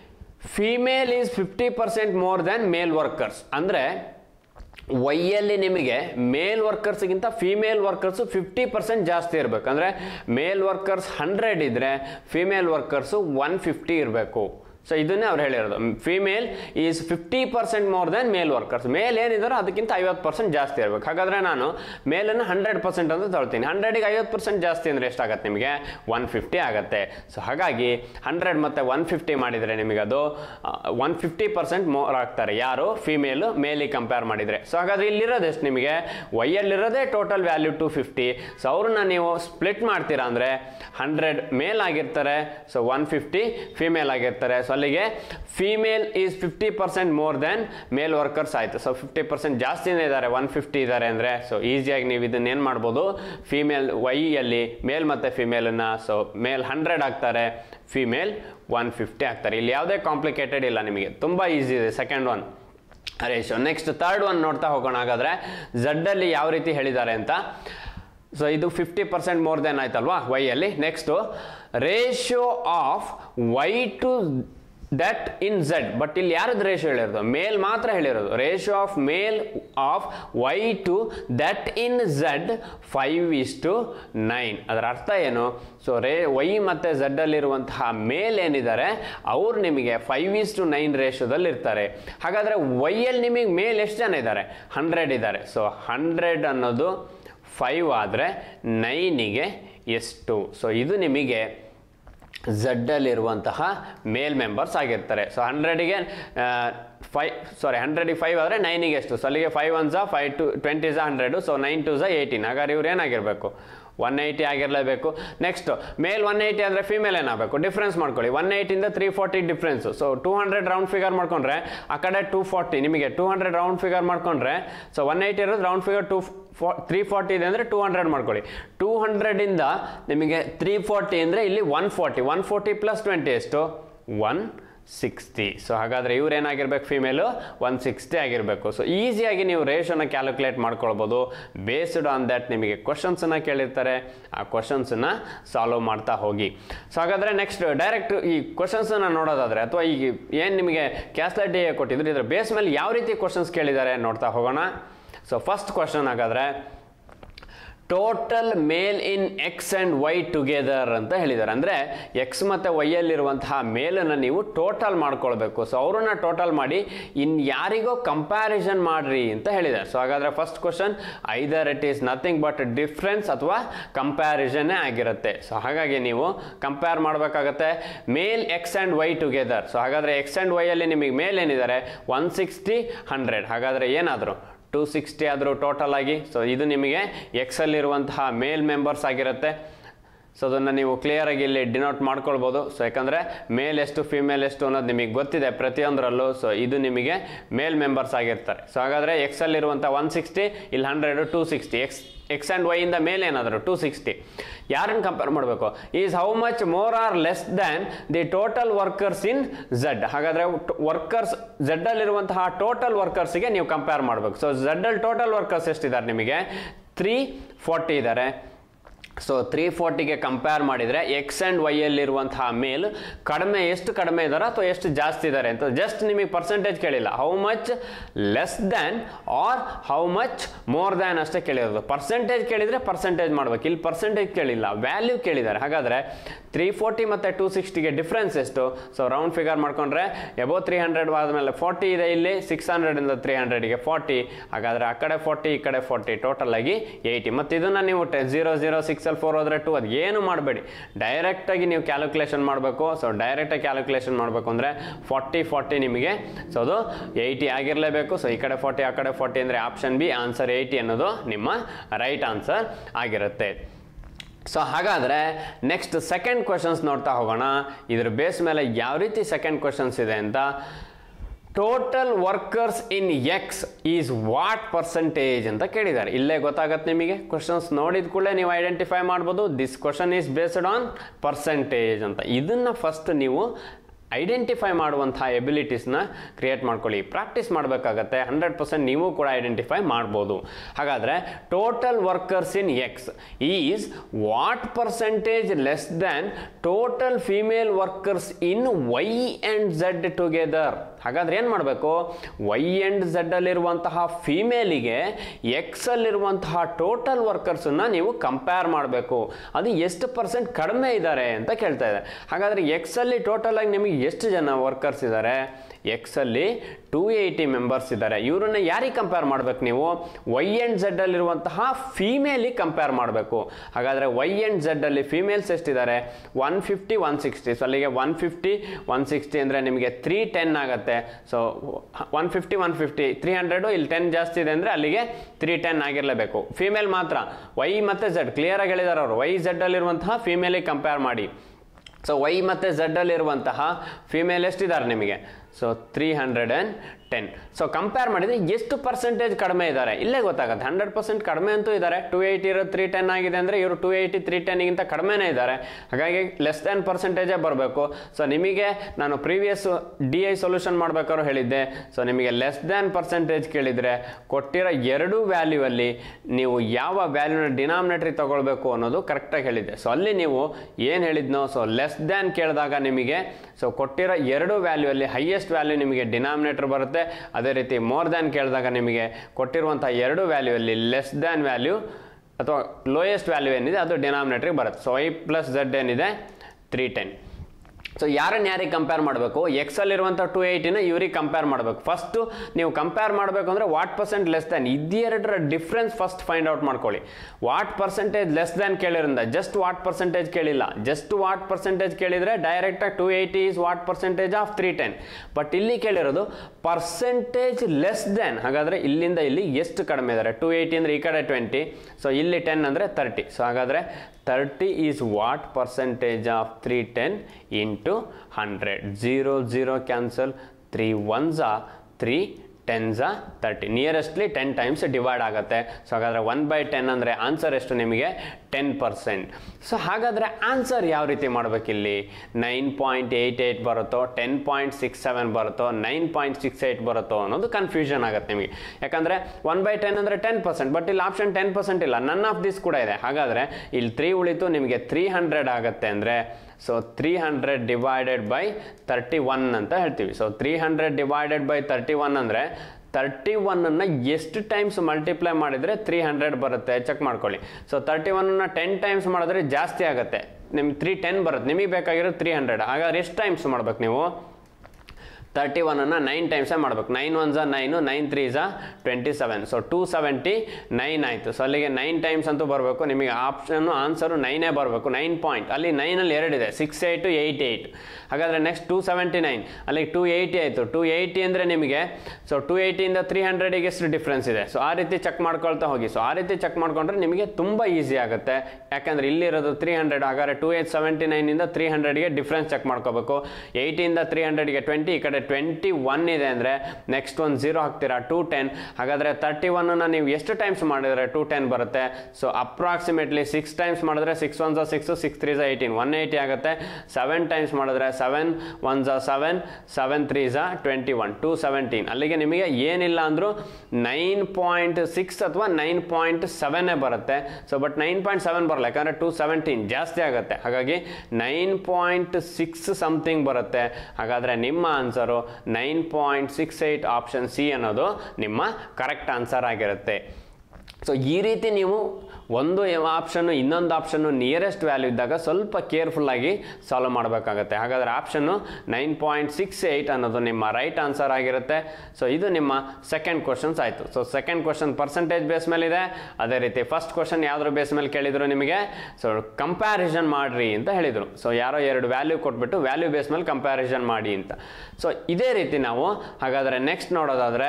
female is fifty percent more than male workers ಅಂದರೆ ವೈಯಲ್ಲಿ ನಿಮಗೆ ಮೇಲ್ ವರ್ಕರ್ಸ್ಗಿಂತ ಫಿಮೇಲ್ ವರ್ಕರ್ಸು ಫಿಫ್ಟಿ ಪರ್ಸೆಂಟ್ ಜಾಸ್ತಿ ಇರಬೇಕು ಅಂದರೆ ಮೇಲ್ ವರ್ಕರ್ಸ್ ಹಂಡ್ರೆಡ್ ಇದ್ದರೆ ಫಿಮೇಲ್ ವರ್ಕರ್ಸು ಒನ್ ಫಿಫ್ಟಿ ಇರಬೇಕು ಸೊ ಇದನ್ನೇ ಅವ್ರು ಹೇಳಿರೋದು female is fifty percent more then male workers male ಏನಿದಾರೋ ಅದಕ್ಕಿಂತ ಐವತ್ತು ಪರ್ಸೆಂಟ್ ಜಾಸ್ತಿ ಇರಬೇಕು ಹಾಗಾದರೆ ನಾನು ಮೇಲನ್ನು ಹಂಡ್ರೆಡ್ ಪರ್ಸೆಂಟ್ ಅಂತ ತೊಳ್ತೀನಿ ಹಂಡ್ರೆಡಿಗೆ ಐವತ್ತು ಪರ್ಸೆಂಟ್ ಜಾಸ್ತಿ ಅಂದರೆ ಎಷ್ಟಾಗತ್ತೆ ನಿಮಗೆ ಒನ್ ಫಿಫ್ಟಿ ಆಗುತ್ತೆ ಸೊ ಹಾಗಾಗಿ ಹಂಡ್ರೆಡ್ ಮತ್ತು ಒನ್ ಫಿಫ್ಟಿ ಮಾಡಿದರೆ ನಿಮಗೆ ಅದು ಒನ್ ಫಿಫ್ಟಿ ಪರ್ಸೆಂಟ್ ಮೋರ್ ಆಗ್ತಾರೆ ಯಾರು ಫಿಮೇಲು ಮೇಲಿಗೆ ಕಂಪೇರ್ ಮಾಡಿದರೆ ಸೊ ಹಾಗಾದರೆ ಇಲ್ಲಿರೋದು ಎಷ್ಟು ನಿಮಗೆ ವೈಯಲ್ಲಿರೋದೇ total value two fifty so ಅವ್ರನ್ನ ನೀವು ಸ್ಪ್ಲಿಟ್ ಮಾಡ್ತೀರಾ ಅಂದರೆ ಹಂಡ್ರೆಡ್ ಮೇಲ್ ಆಗಿರ್ತಾರೆ ಸೊ ಒನ್ ಫಿಫ್ಟಿ ಫಿಮೇಲ್ ಆಗಿರ್ತಾರೆ ಸೊ ಅಲ್ಲಿಗೆ female is fifty percent more then male workers ಆಯಿತು ಸೊ ಫಿಫ್ಟಿ ಪರ್ಸೆಂಟ್ ಜಾಸ್ತಿನೇ ಇದ್ದಾರೆ ಒನ್ ಫಿಫ್ಟಿ ಇದ್ದಾರೆ ಅಂದರೆ ಸೊ ಈಸಿಯಾಗಿ ನೀವು ಇದನ್ನ ಏನು ಮಾಡ್ಬೋದು ಫಿಮೇಲ್ ವೈಯಲ್ಲಿ ಮೇಲ್ ಮತ್ತು ಫಿಮೇಲನ್ನು ಸೊ ಮೇಲ್ ಹಂಡ್ರೆಡ್ ಆಗ್ತಾರೆ ಫಿಮೇಲ್ ಒನ್ ಫಿಫ್ಟಿ ಆಗ್ತಾರೆ ಇಲ್ಲಿ ಯಾವುದೇ ಕಾಂಪ್ಲಿಕೇಟೆಡ್ ಇಲ್ಲ ನಿಮಗೆ ತುಂಬ ಈಸಿ ಇದೆ second one ratio next third one ನೋಡ್ತಾ ಹೋಗೋಣ ಹಾಗಾದರೆ ಝಡ್ಡಲ್ಲಿ ಯಾವ ರೀತಿ ಹೇಳಿದ್ದಾರೆ ಅಂತ ಸೊ ಇದು ಫಿಫ್ಟಿ ಪರ್ಸೆಂಟ್ ಮೋರ್ ದೆನ್ ಆಯ್ತಲ್ವಾ ವೈಯಲ್ಲಿ next ratio of Y to that in Z but ಇಲ್ಲಿ ಯಾರದ್ದು ರೇಷಿಯೋ ಹೇಳಿರೋದು ಮೇಲ್ ಮಾತ್ರ ಹೇಳಿರೋದು ratio of mail of Y to that in Z five is to nine ಅದರ ಅರ್ಥ ಏನು ಸೊ ರೇ ವೈ ಮತ್ತು ಝಡ್ಡಲ್ಲಿರುವಂತಹ ಮೇಲ್ ಏನಿದ್ದಾರೆ ಅವ್ರು ನಿಮಗೆ ಫೈವ್ ಈಸ್ ಟು ನೈನ್ ರೇಷೋದಲ್ಲಿ ಇರ್ತಾರೆ ಹಾಗಾದರೆ ವೈಯಲ್ಲಿ ನಿಮಗೆ ಮೇಲ್ ಎಷ್ಟು ಜನ ಇದ್ದಾರೆ ಹಂಡ್ರೆಡ್ ಇದ್ದಾರೆ ಸೊ ಹಂಡ್ರೆಡ್ ಅನ್ನೋದು ಫೈವ್ ಆದರೆ ನೈನಿಗೆ ಎಷ್ಟು ಸೊ ಇದು ನಿಮಗೆ ಝಡ್ಡಲ್ಲಿರುವಂತಹ ಮೇಲ್ ಮೆಂಬರ್ಸ್ ಆಗಿರ್ತಾರೆ ಸೊ ಹಂಡ್ರೆಡಿಗೆ ಫೈ ಸಾರಿ ಹಂಡ್ರೆಡಿಗೆ ಫೈವ್ ಆದರೆ ನೈನಿಗೆ ಎಷ್ಟು ಸೊ ಅಲ್ಲಿಗೆ ಫೈವ್ ಒನ್ ಝಾ ಫೈವ್ ಟು ಟ್ವೆಂಟಿ ಝಾ ಹಂಡ್ರೆಡು ಸೊ ನೈನ್ ಟು ಝಾ ಏಯ್ಟೀನ್ ಹಾಗಾದ್ರೆ ಇವ್ರು ಏನಾಗಿರಬೇಕು ಒನ್ ಏಯ್ಟಿ ಆಗಿರಲೇಬೇಕು ನೆಕ್ಸ್ಟ್ ಮೇಲ್ ಒನ್ ಏಯ್ಟಿ ಅಂದರೆ ಫಿಮೇಲ್ ಏನಾಗಬೇಕು ಡಿಫ್ರೆನ್ಸ್ ಮಾಡ್ಕೊಳ್ಳಿ ಒನ್ ಏಯ್ಟಿಂದ three forty difference so two hundred round figure ಮಾಡ್ಕೊಂಡ್ರೆ ಆ ಕಡೆ ಟೂ ಫಾರ್ಟಿ ನಿಮಗೆ ಟೂ ಹಂಡ್ರೆಡ್ ರೌಂಡ್ ಫಿಗರ್ ಮಾಡ್ಕೊಂಡ್ರೆ ಸೊ ಒನ್ ಏಯ್ಟಿ ಇರೋದು ರೌಂಡ್ ಫಿಗರ್ ಟೂ ಫಾ ತ್ರೀ ಫಾರ್ಟಿ ಇದೆ ಅಂದರೆ ಟೂ ಹಂಡ್ರೆಡ್ ಮಾಡ್ಕೊಳ್ಳಿ ಟೂ ಹಂಡ್ರೆಡಿಂದ ನಿಮಗೆ ತ್ರೀ ಫಾರ್ಟಿ ಅಂದರೆ ಇಲ್ಲಿ one forty one forty plus twenty ಎಷ್ಟು ಒನ್ ಸಿಕ್ಸ್ಟಿ ಸೊ ಹಾಗಾದರೆ ಇವ್ರು ಏನಾಗಿರ್ಬೇಕು ಫಿಮೇಲು ಒನ್ ಸಿಕ್ಸ್ಟಿ ಆಗಿರಬೇಕು ಸೊ ಈಸಿಯಾಗಿ ನೀವು ರೇಷನ್ನ ಕ್ಯಾಲ್ಕುಲೇಟ್ ಮಾಡ್ಕೊಳ್ಬೋದು ಬೇಸ್ಡ್ ಆನ್ ದ್ಯಾಟ್ ನಿಮಗೆ ಕ್ವಶನ್ಸನ್ನು ಕೇಳಿರ್ತಾರೆ ಆ ಕ್ವಶನ್ಸನ್ನು ಸಾಲ್ವ್ ಮಾಡ್ತಾ ಹೋಗಿ ಸೊ ಹಾಗಾದರೆ ನೆಕ್ಸ್ಟ್ ಡೈರೆಕ್ಟ್ ಈ ಕ್ವಶನ್ಸನ್ನು ನೋಡೋದಾದರೆ ಅಥವಾ ಈಗ ಏನು ನಿಮಗೆ ಕ್ಯಾಸ್ಲೆಟ್ ಕೊಟ್ಟಿದ್ರು ಇದರ ಬೇಸ್ ಮೇಲೆ ಯಾವ ರೀತಿ ಕ್ವಶನ್ಸ್ ಕೇಳಿದ್ದಾರೆ ನೋಡ್ತಾ ಹೋಗೋಣ ಸೊ ಫಸ್ಟ್ ಕ್ವಶನ್ ಹಾಗಾದರೆ total male in X and y together ಅಂತ ಹೇಳಿದ್ದಾರೆ ಅಂದರೆ ಎಕ್ಸ್ ಮತ್ತು ವೈಯಲ್ಲಿರುವಂತಹ ಮೇಲನ್ನು ನೀವು ಟೋಟಲ್ ಮಾಡ್ಕೊಳ್ಬೇಕು ಸೊ ಅವರನ್ನ ಟೋಟಲ್ ಮಾಡಿ ಇನ್ ಯಾರಿಗೋ ಕಂಪ್ಯಾರಿಸನ್ ಮಾಡ್ರಿ ಅಂತ ಹೇಳಿದ್ದಾರೆ ಸೊ ಹಾಗಾದರೆ first question either it is nothing but difference ಅಥವಾ ಕಂಪ್ಯಾರಿಸನ್ನೇ ಆಗಿರುತ್ತೆ ಸೊ ಹಾಗಾಗಿ ನೀವು ಕಂಪೇರ್ ಮಾಡಬೇಕಾಗತ್ತೆ male x and y together so ಹಾಗಾದರೆ ಎಕ್ಸ್ ಆ್ಯಂಡ್ ವೈಯಲ್ಲಿ ನಿಮಗೆ ಮೇಲ್ ಏನಿದ್ದಾರೆ ಒನ್ ಸಿಕ್ಸ್ಟಿ ಹಂಡ್ರೆಡ್ ಹಾಗಾದರೆ ಏನಾದರೂ ಟೂ ಸಿಕ್ಸ್ಟಿ ಆದರೂ ಟೋಟಲ್ ಆಗಿ ಸೊ ಇದು ನಿಮಗೆ ಎಕ್ಸಲ್ಲಿರುವಂತಹ ಮೇಲ್ ಮೆಂಬರ್ಸ್ ಆಗಿರುತ್ತೆ ಸೊ ಅದನ್ನು ನೀವು ಕ್ಲಿಯರಾಗಿ ಇಲ್ಲಿ ಡಿನೋಟ್ ಮಾಡ್ಕೊಳ್ಬೋದು ಸೊ ಯಾಕಂದರೆ ಮೇಲ್ ಎಷ್ಟು ಫಿಮೇಲ್ ಎಷ್ಟು ಅನ್ನೋದು ನಿಮಗೆ ಗೊತ್ತಿದೆ ಪ್ರತಿಯೊಂದರಲ್ಲೂ ಸೊ ಇದು ನಿಮಗೆ ಮೇಲ್ ಮೆಂಬರ್ಸ್ ಆಗಿರ್ತಾರೆ ಸೊ ಹಾಗಾದರೆ ಎಕ್ಸಲ್ಲಿರುವಂಥ ಒನ್ ಸಿಕ್ಸ್ಟಿ ಇಲ್ಲಿ hundred two sixty x x and ವೈಯಿಂದ ಮೇಲೆ ಏನಾದರೂ ಟೂ ಸಿಕ್ಸ್ಟಿ ಯಾರನ್ನು ಕಂಪೇರ್ ಮಾಡಬೇಕು is how much more or less than the total workers in Z ಹಾಗಾದರೆ ವರ್ಕರ್ಸ್ ಝಡ್ಡಲ್ಲಿರುವಂತಹ ಟೋಟಲ್ ವರ್ಕರ್ಸ್ಗೆ ನೀವು ಕಂಪೇರ್ ಮಾಡಬೇಕು ಸೊ ಝಡ್ಡಲ್ಲಿ ಟೋಟಲ್ ವರ್ಕರ್ಸ್ ಎಷ್ಟಿದ್ದಾರೆ ನಿಮಗೆ ತ್ರೀ ಫಾರ್ಟಿ ಇದ್ದಾರೆ ಸೊ ತ್ರೀ ಫೋರ್ಟಿಗೆ ಕಂಪೇರ್ ಮಾಡಿದರೆ ಎಕ್ಸ್ ಆ್ಯಂಡ್ ವೈಯಲ್ಲಿರುವಂತಹ ಮೇಲ್ ಕಡಿಮೆ ಎಷ್ಟು ಕಡಿಮೆ ಇದ್ದಾರೆ ಅಥವಾ ಎಷ್ಟು ಜಾಸ್ತಿ ಇದ್ದಾರೆ ಅಂತ ಜಸ್ಟ್ ನಿಮಗೆ ಪರ್ಸೆಂಟೇಜ್ ಕೇಳಿಲ್ಲ how much less than or how much more than ಅಷ್ಟೇ ಕೇಳಿರೋದು ಪರ್ಸೆಂಟೇಜ್ ಕೇಳಿದರೆ ಪರ್ಸೆಂಟೇಜ್ ಮಾಡ್ಬೇಕು ಇಲ್ಲಿ ಪರ್ಸೆಂಟೇಜ್ ಕೇಳಿಲ್ಲ ವ್ಯಾಲ್ಯೂ ಕೇಳಿದ್ದಾರೆ ಹಾಗಾದರೆ ತ್ರೀ ಫೋರ್ಟಿ ಮತ್ತು ಟೂ ಸಿಕ್ಸ್ಟಿಗೆ ಡಿಫ್ರೆನ್ಸ್ ಎಷ್ಟು ಸೊ ರೌಂಡ್ ಫಿಗರ್ ಮಾಡ್ಕೊಂಡ್ರೆ ಎಬೋ ತ್ರೀ ಹಂಡ್ರೆಡ್ ಆದಮೇಲೆ ಫಾರ್ಟಿ ಇದೆ ಇಲ್ಲಿ ಸಿಕ್ಸ್ ಹಂಡ್ರೆಡಿಂದ ತ್ರೀ ಹಂಡ್ರೆಡ್ಗೆ ಫಾರ್ಟಿ ಹಾಗಾದರೆ ಆ ಕಡೆ ಫಾರ್ಟಿ ಈ ಕಡೆ ಫಾರ್ಟಿ ಟೋಟಲ್ ಆಗಿ ಏಯ್ಟಿ ಮತ್ತು ಇದನ್ನು ನೀವು ಜೀರೋ ಜೀರೋ ಸಿಕ್ಸಲ್ಲಿ ಫೋರ್ ಹೋದ್ರೆ ಟು ಅದು ಏನು ಮಾಡಬೇಡಿ ಡೈರೆಕ್ಟಾಗಿ ನೀವು ಕ್ಯಾಲ್ಕುಲೇಷನ್ ಮಾಡಬೇಕು ಸೊ ಡೈರೆಕ್ಟಾಗಿ ಕ್ಯಾಲ್ಕುಲೇಷನ್ ಮಾಡಬೇಕು ಅಂದರೆ ಫಾರ್ಟಿ ಫಾರ್ಟಿ ನಿಮಗೆ ಸೊ ಅದು ಏಯ್ಟಿ ಆಗಿರಲೇಬೇಕು ಸೊ ಈ ಕಡೆ ಫಾರ್ಟಿ ಆ ಕಡೆ ಫಾರ್ಟಿ ಅಂದರೆ ಆಪ್ಷನ್ ಬಿ ಆನ್ಸರ್ ಏಯ್ಟಿ ಅನ್ನೋದು ನಿಮ್ಮ ರೈಟ್ ಆನ್ಸರ್ ಆಗಿರುತ್ತೆ ಸೊ ಹಾಗಾದರೆ ನೆಕ್ಸ್ಟ್ ಸೆಕೆಂಡ್ ಕ್ವಶನ್ಸ್ ನೋಡ್ತಾ ಹೋಗೋಣ ಇದ್ರ ಬೇಸ್ ಮೇಲೆ ಯಾವ ರೀತಿ ಸೆಕೆಂಡ್ ಕ್ವಶನ್ಸ್ ಇದೆ ಅಂತ total workers in x is what percentage ಅಂತ ಕೇಳಿದ್ದಾರೆ ಇಲ್ಲೇ ಗೊತ್ತಾಗತ್ತೆ ನಿಮಗೆ ಕ್ವಶನ್ಸ್ ನೋಡಿದ ಕೂಡಲೇ ನೀವು ಐಡೆಂಟಿಫೈ ಮಾಡ್ಬೋದು this question is based on percentage ಅಂತ ಇದನ್ನು ಫಸ್ಟ್ ನೀವು ಐಡೆಂಟಿಫೈ ಮಾಡುವಂಥ ಎಬಿಲಿಟೀಸ್ನ ಕ್ರಿಯೇಟ್ ಮಾಡ್ಕೊಳ್ಳಿ ಪ್ರಾಕ್ಟೀಸ್ ಮಾಡಬೇಕಾಗತ್ತೆ ಹಂಡ್ರೆಡ್ ಪರ್ಸೆಂಟ್ ನೀವು ಕೂಡ ಐಡೆಂಟಿಫೈ ಮಾಡ್ಬೋದು ಹಾಗಾದರೆ total workers in x is what percentage less than total female workers in Y and Z together ಹಾಗಾದ್ರೆ ಏನು ಮಾಡಬೇಕು ವೈ ಆ್ಯಂಡ್ ಝಡ್ಡಲ್ಲಿರುವಂತಹ ಫಿಮೇಲಿಗೆ ಎಕ್ಸಲ್ಲಿರುವಂತಹ ಟೋಟಲ್ ವರ್ಕರ್ಸನ್ನು ನೀವು ಕಂಪೇರ್ ಮಾಡಬೇಕು ಅದು ಎಷ್ಟು ಪರ್ಸೆಂಟ್ ಕಡಿಮೆ ಇದ್ದಾರೆ ಅಂತ ಕೇಳ್ತಾ ಇದೆ ಹಾಗಾದರೆ ಎಕ್ಸಲ್ಲಿ ಟೋಟಲ್ ಆಗಿ ನಿಮಗೆ ಎಷ್ಟು ಜನ ವರ್ಕರ್ಸ್ ಇದ್ದಾರೆ ಎಕ್ಸಲ್ಲಿ ಟೂ ಏಯ್ಟಿ ಮೆಂಬರ್ಸ್ ಇದ್ದಾರೆ ಇವರನ್ನ ಯಾರಿಗೆ ಕಂಪೇರ್ ಮಾಡಬೇಕು ನೀವು ವೈ ಆ್ಯಂಡ್ ಝಡ್ಡಲ್ಲಿರುವಂತಹ ಫೀಮೇಲಿಗೆ ಕಂಪೇರ್ ಮಾಡಬೇಕು ಹಾಗಾದರೆ ವೈ ಆ್ಯಂಡ್ ಝಡ್ಡಲ್ಲಿ ಫೀಮೇಲ್ಸ್ ಎಷ್ಟಿದ್ದಾರೆ one fifty one sixty so ಅಲ್ಲಿಗೆ ಒನ್ ಫಿಫ್ಟಿ ಒನ್ ಸಿಕ್ಸ್ಟಿ ಅಂದರೆ ನಿಮಗೆ ತ್ರೀ ಟೆನ್ ಆಗುತ್ತೆ so one fifty one fifty three hundred ಇಲ್ಲಿ ಟೆನ್ ಜಾಸ್ತಿ ಇದೆ ಅಂದರೆ ಅಲ್ಲಿಗೆ ತ್ರೀ ಟೆನ್ ಆಗಿರಲೇಬೇಕು ಫೀಮೇಲ್ ಮಾತ್ರ ವೈ ಮತ್ತು ಝಡ್ ಕ್ಲಿಯರಾಗಿ ಹೇಳಿದ್ದಾರೆ ಅವರು ವೈ ಝಡ್ಡಲ್ಲಿರುವಂತಹ ಫೀಮೇಲಿಗೆ ಕಂಪೇರ್ ಮಾಡಿ ಸೊ ವೈ ಮತ್ತು ಝಡ್ಡಲ್ಲಿರುವಂತಹ ಫಿಮೇಲ್ ಎಷ್ಟಿದ್ದಾರೆ ನಿಮಗೆ so three hundred and ten so compare ಮಾಡಿದರೆ ಎಷ್ಟು ಪರ್ಸೆಂಟೇಜ್ ಕಡಿಮೆ ಇದ್ದಾರೆ ಇಲ್ಲೇ ಗೊತ್ತಾಗುತ್ತೆ ಹಂಡ್ರೆಡ್ ಪರ್ಸೆಂಟ್ ಕಡಿಮೆ ಅಂತೂ ಇದ್ದಾರೆ ಟು ಏಯ್ಟಿ ಇರೋ ತ್ರೀ ಟೆನ್ ಆಗಿದೆ ಅಂದರೆ ಇವರು ಟು ಏಯ್ಟಿ ತ್ರೀ ಟೆನ್ಗಿಂತ ಕಡಿಮೆನೇ ಇದ್ದಾರೆ ಹಾಗಾಗಿ ಲೆಸ್ ದ್ಯಾನ್ ಪರ್ಸೆಂಟೇಜೇ ಬರಬೇಕು ಸೊ ನಿಮಗೆ ನಾನು ಪ್ರೀವಿಯಸ್ ಡಿ ಐ ಸೊಲ್ಯೂಷನ್ ಮಾಡ್ಬೇಕಾದ್ರು ಹೇಳಿದ್ದೆ ಸೊ ನಿಮಗೆ ಲೆಸ್ ದ್ಯಾನ್ ಪರ್ಸೆಂಟೇಜ್ ಕೇಳಿದರೆ ಕೊಟ್ಟಿರೋ ಎರಡು ವ್ಯಾಲ್ಯೂವಲ್ಲಿ ನೀವು ಯಾವ ವ್ಯಾಲ್ಯೂನ ಡಿನಾಮಿನೇಟ್ರಿ ತಗೊಳ್ಬೇಕು ಅನ್ನೋದು ಕರೆಕ್ಟಾಗಿ ಹೇಳಿದ್ದೆ ಸೊ ಅಲ್ಲಿ ನೀವು ಏನು ಹೇಳಿದ್ನೋ ಸೊ ಲೆಸ್ ದ್ಯಾನ್ ಕೇಳಿದಾಗ ನಿಮಗೆ ಸೊ ಕೊಟ್ಟಿರೋ ಎರಡು ವ್ಯಾಲ್ಯೂ ಅಲ್ಲಿ ಹೈಯೆಸ್ಟ್ ವ್ಯಾಲ್ಯೂ ನಿಮಗೆ ಡಿನಾಮಿನೇಟರ್ ಬರುತ್ತೆ ಅದೇ ರೀತಿ ಮೋರ್ ದ್ಯಾನ್ ಕೇಳಿದಾಗ ನಿಮಗೆ ಕೊಟ್ಟಿರುವಂಥ ಎರಡು ವ್ಯಾಲ್ಯೂ ಅಲ್ಲಿ ಲೆಸ್ ದ್ಯಾನ್ ವ್ಯಾಲ್ಯೂ ಅಥವಾ ಲೋಯೆಸ್ಟ್ ವ್ಯಾಲ್ಯೂ ಏನಿದೆ ಅದು ಡಿನಾಮಿನೇಟ್ರಿಗೆ ಬರುತ್ತೆ ಸೊ ಐ ಪ್ಲಸ್ ಝಡ್ ಏನಿದೆ ತ್ರೀ ಟೆನ್ ಸೊ ಯಾರನ್ನ ಯಾರಿಗೆ ಕಂಪೇರ್ ಮಾಡಬೇಕು ಎಕ್ಸಲ್ಲಿರುವಂಥ ಟು ಏಯ್ಟಿನ ಇವ್ರಿಗೆ ಕಂಪೇರ್ ಮಾಡಬೇಕು ಫಸ್ಟು ನೀವು ಕಂಪೇರ್ ಮಾಡಬೇಕು ಅಂದರೆ ವಾಟ್ ಪರ್ಸೆಂಟ್ ಲೆಸ್ ದ್ಯಾನ್ ಇದೆರಡರ ಡಿಫ್ರೆನ್ಸ್ ಫಸ್ಟ್ ಫೈಂಡ್ ಔಟ್ ಮಾಡ್ಕೊಳ್ಳಿ ವಾಟ್ ಪರ್ಸೆಂಟೇಜ್ ಲೆಸ್ ದ್ಯಾನ್ ಕೇಳಿರಿಂದ ಜಸ್ಟ್ ವಾಟ್ ಪರ್ಸೆಂಟೇಜ್ ಕೇಳಿಲ್ಲ ಜಸ್ಟ್ ವಾಟ್ ಪರ್ಸೆಂಟೇಜ್ ಕೇಳಿದರೆ ಡೈರೆಕ್ಟಾಗಿ two eighty is what percentage of three ten but ಇಲ್ಲಿ ಕೇಳಿರೋದು ಪರ್ಸೆಂಟೇಜ್ ಲೆಸ್ ದ್ಯಾನ್ ಹಾಗಾದರೆ ಇಲ್ಲಿಂದ ಇಲ್ಲಿ ಎಷ್ಟು ಕಡಿಮೆ ಇದ್ದಾರೆ ಟು ಏಯ್ಟಿ ಅಂದರೆ ಈ ಕಡೆ ಟ್ವೆಂಟಿ ಸೊ ಇಲ್ಲಿ ಟೆನ್ ಅಂದರೆ ತರ್ಟಿ ಸೊ ಹಾಗಾದರೆ thirty is what percentage of three ten into hundred zero zero cancel three ಒನ್ಸಾ ತ್ರೀ ಟೆನ್ಸಾ thirty nearestly ten times divide ಆಗುತ್ತೆ ಸೊ ಹಾಗಾದರೆ ಒನ್ ಬೈ ಟೆನ್ ಅಂದರೆ ಆನ್ಸರ್ ಎಷ್ಟು ನಿಮಗೆ ಟೆನ್ ಪರ್ಸೆಂಟ್ ಸೊ ಹಾಗಾದರೆ ಆನ್ಸರ್ ಯಾವ ರೀತಿ ಮಾಡಬೇಕಿಲ್ಲಿ ನೈನ್ ಪಾಯಿಂಟ್ ಏಯ್ಟ್ ಏಯ್ಟ್ ಬರುತ್ತೋ ಟೆನ್ ಪಾಯಿಂಟ್ ಸಿಕ್ಸ್ ಸೆವೆನ್ ಬರುತ್ತೋ ನೈನ್ ಪಾಯಿಂಟ್ ಸಿಕ್ಸ್ ಏಯ್ಟ್ ಬರುತ್ತೋ ಅನ್ನೋದು ಕನ್ಫ್ಯೂಷನ್ ಆಗುತ್ತೆ ನಿಮಗೆ ಯಾಕಂದರೆ ಒನ್ ಬೈ ಟೆನ್ ಅಂದರೆ ಟೆನ್ ಪರ್ಸೆಂಟ್ ಬಟ್ ಇಲ್ಲಿ ಆಪ್ಷನ್ ಟೆನ್ ಪರ್ಸೆಂಟ್ ಇಲ್ಲ ನನ್ ಆಫ್ ದಿಸ್ ಕೂಡ ಇದೆ ಹಾಗಾದರೆ ಇಲ್ಲಿ ತ್ರೀ ಉಳಿತು ನಿಮಗೆ ತ್ರೀ ಹಂಡ್ರೆಡ್ ಆಗುತ್ತೆ ಅಂದರೆ so three hundred divided by thirty one ಅಂತ ಹೇಳ್ತೀವಿ so three hundred divided by thirty one ಅಂದರೆ ತರ್ಟಿ ಒನ್ನನ್ನು ಎಷ್ಟು ಟೈಮ್ಸ್ ಮಲ್ಟಿಪ್ಲೈ ಮಾಡಿದರೆ ತ್ರೀ ಹಂಡ್ರೆಡ್ ಬರುತ್ತೆ ಚೆಕ್ ಮಾಡ್ಕೊಳ್ಳಿ ಸೊ ತರ್ಟಿ ಒನ್ನನ್ನು ಟೆನ್ ಟೈಮ್ಸ್ ಮಾಡಿದ್ರೆ ಜಾಸ್ತಿ ಆಗುತ್ತೆ ನಿಮ್ಗೆ ತ್ರೀ ಟೆನ್ ಬರುತ್ತೆ ನಿಮಗೆ ಬೇಕಾಗಿರೋದು ತ್ರೀ ಹಂಡ್ರೆಡ್ ಹಾಗಾದ್ರೆ ಎಷ್ಟು ಟೈಮ್ಸ್ ಮಾಡ್ಬೇಕು ನೀವು ತರ್ಟಿ ಒನ್ನನ್ನು ನೈನ್ ಟೈಮ್ಸೇ ಮಾಡಬೇಕು ನೈನ್ ಒನ್ ಝಾ ನೈನು ನೈನ್ ತ್ರೀ ಝಾ twenty seven so two seventy nine ಆಯಿತು ಸೊ ಅಲ್ಲಿಗೆ ನೈನ್ ಟೈಮ್ಸ್ ಅಂತೂ ಬರಬೇಕು ನಿಮಗೆ ಆಪ್ಷನ್ನು ಆನ್ಸರು ನೈನೇ ಬರಬೇಕು ನೈನ್ ಪಾಯಿಂಟ್ ಅಲ್ಲಿ ನೈನಲ್ಲಿ ಎರಡಿದೆ ಸಿಕ್ಸ್ ಏಯ್ಟು ಏಯ್ಟ್ ಏಯ್ಟ್ ಹಾಗಾದರೆ ನೆಕ್ಸ್ಟ್ ಟೂ ಸೆವೆಂಟಿ ನೈನ್ ಅಲ್ಲಿಗೆ ಟೂ ಏಯ್ಟಿ ಆಯಿತು ಟೂ ಏಯ್ಟಿ ಅಂದರೆ ನಿಮಗೆ ಸೊ ಟೂ ಏಯ್ಟಿಯಿಂದ ತ್ರೀ ಹಂಡ್ರೆಡಿಗೆ ಎಷ್ಟು ಡಿಫ್ರೆನ್ಸ್ ಇದೆ ಸೊ ಆ ರೀತಿ ಚೆಕ್ ಮಾಡ್ಕೊಳ್ತಾ ಹೋಗಿ ಸೊ ಆ ರೀತಿ ಚೆಕ್ ಮಾಡ್ಕೊಂಡ್ರೆ ನಿಮಗೆ ತುಂಬ ಈಸಿ ಆಗುತ್ತೆ ಯಾಕಂದರೆ ಇಲ್ಲಿರೋದು ತ್ರೀ ಹಂಡ್ರೆಡ್ ಹಾಗಾದ್ರೆ ಟೂ ಏಯ್ಟ್ ಸೆವೆಂಟಿ ನೈನಿಂದ ತ್ರೀ ಹಂಡ್ರೆಡ್ಗೆ ಡಿಫ್ರೆನ್ಸ್ ಚೆಕ್ ಮಾಡ್ಕೋಬೇಕು ಏಯ್ಟಿಯಿಂದ ತ್ರೀ ಹಂಡ್ರೆಡ್ಗೆ ಟ್ವೆಂಟಿ ಈ ಕಡೆ ಟ್ವೆಂಟಿ ಒನ್ ಇದೆ ಅಂದರೆ ನೆಕ್ಸ್ಟ್ ಒಂದು ಜೀರೋ ಹಾಕ್ತೀರಾ ಟೂ ಟೆನ್ ಹಾಗಾದರೆ ತರ್ಟಿ ಒನ್ನನ್ನು ನೀವು ಎಷ್ಟು ಟೈಮ್ಸ್ ಮಾಡಿದ್ರೆ ಟೂ ಟೆನ್ ಬರುತ್ತೆ ಸೊ ಅಪ್ರಾಕ್ಸಿಮೇಟ್ಲಿ ಸಿಕ್ಸ್ ಟೈಮ್ಸ್ ಮಾಡಿದ್ರೆ ಸಿಕ್ಸ್ ಒನ್ ಝಾ ಸಿಕ್ಸ್ ಸಿಕ್ಸ್ ತ್ರೀ ಝಾ ಏಯ್ಟೀನ್ ಒನ್ ಏಯ್ಟಿ ಆಗುತ್ತೆ ಸೆವೆನ್ ಟೈಮ್ಸ್ ಮಾಡಿದ್ರೆ ಸೆವೆನ್ ಒನ್ ಝಾ ಸೆವೆನ್ ಸೆವೆನ್ ತ್ರೀ ಝಾ ಟ್ವೆಂಟಿ ಒನ್ ಟೂ ಸೆವೆಂಟೀನ್ ಅಲ್ಲಿಗೆ ನಿಮಗೆ ಏನಿಲ್ಲ ಅಂದರೂ ನೈನ್ ಪಾಯಿಂಟ್ ಸಿಕ್ಸ್ ಅಥವಾ ನೈನ್ ಪಾಯಿಂಟ್ ಸೆವೆನ್ನೇ ಬರುತ್ತೆ so but nine point seven ಬರಲ್ಲ ಯಾಕಂದರೆ ಟೂ ಸೆವೆಂಟೀನ್ ಜಾಸ್ತಿ ಆಗುತ್ತೆ ಹಾಗಾಗಿ ನೈನ್ ಪಾಯಿಂಟ್ ಸಿಕ್ಸ್ ಸಮಥಿಂಗ್ ಬರುತ್ತೆ ಹಾಗಾದರೆ ನಿಮ್ಮ answer nine point six eight option C ಅನ್ನೋದು ನಿಮ್ಮ ಕರೆಕ್ಟ್ ಆನ್ಸರ್ ಆಗಿರುತ್ತೆ ಸೊ ಈ ರೀತಿ ನೀವು ಒಂದು ಆಪ್ಷನ್ನು ಇನ್ನೊಂದು ಆಪ್ಷನ್ನು ನಿಯರೆಸ್ಟ್ ವ್ಯಾಲ್ಯೂ ಇದ್ದಾಗ ಸ್ವಲ್ಪ ಕೇರ್ಫುಲ್ಲಾಗಿ ಸಾಲ್ವ್ ಮಾಡಬೇಕಾಗತ್ತೆ ಹಾಗಾದರೆ option nine point six eight ಅನ್ನೋದು ನಿಮ್ಮ ರೈಟ್ ಆನ್ಸರ್ ಆಗಿರುತ್ತೆ ಸೊ ಇದು ನಿಮ್ಮ ಸೆಕೆಂಡ್ ಕ್ವಶನ್ಸ್ ಆಯಿತು so second question percentage base ಮೇಲೆ ಇದೆ ಅದೇ ರೀತಿ ಫಸ್ಟ್ ಕ್ವಶನ್ ಯಾವುದ್ರ ಬೇಸ್ ಮೇಲೆ ಕೇಳಿದ್ರು ನಿಮಗೆ ಸೊ ಕಂಪ್ಯಾರಿಸನ್ ಮಾಡಿರಿ ಅಂತ ಹೇಳಿದರು ಸೊ ಯಾರೋ ಎರಡು ವ್ಯಾಲ್ಯೂ ಕೊಟ್ಬಿಟ್ಟು ವ್ಯಾಲ್ಯೂ ಬೇಸ್ ಮೇಲೆ ಕಂಪ್ಯಾರಿಸನ್ ಮಾಡಿ ಅಂತ ಸೊ ಇದೇ ರೀತಿ ನಾವು ಹಾಗಾದರೆ ನೆಕ್ಸ್ಟ್ ನೋಡೋದಾದರೆ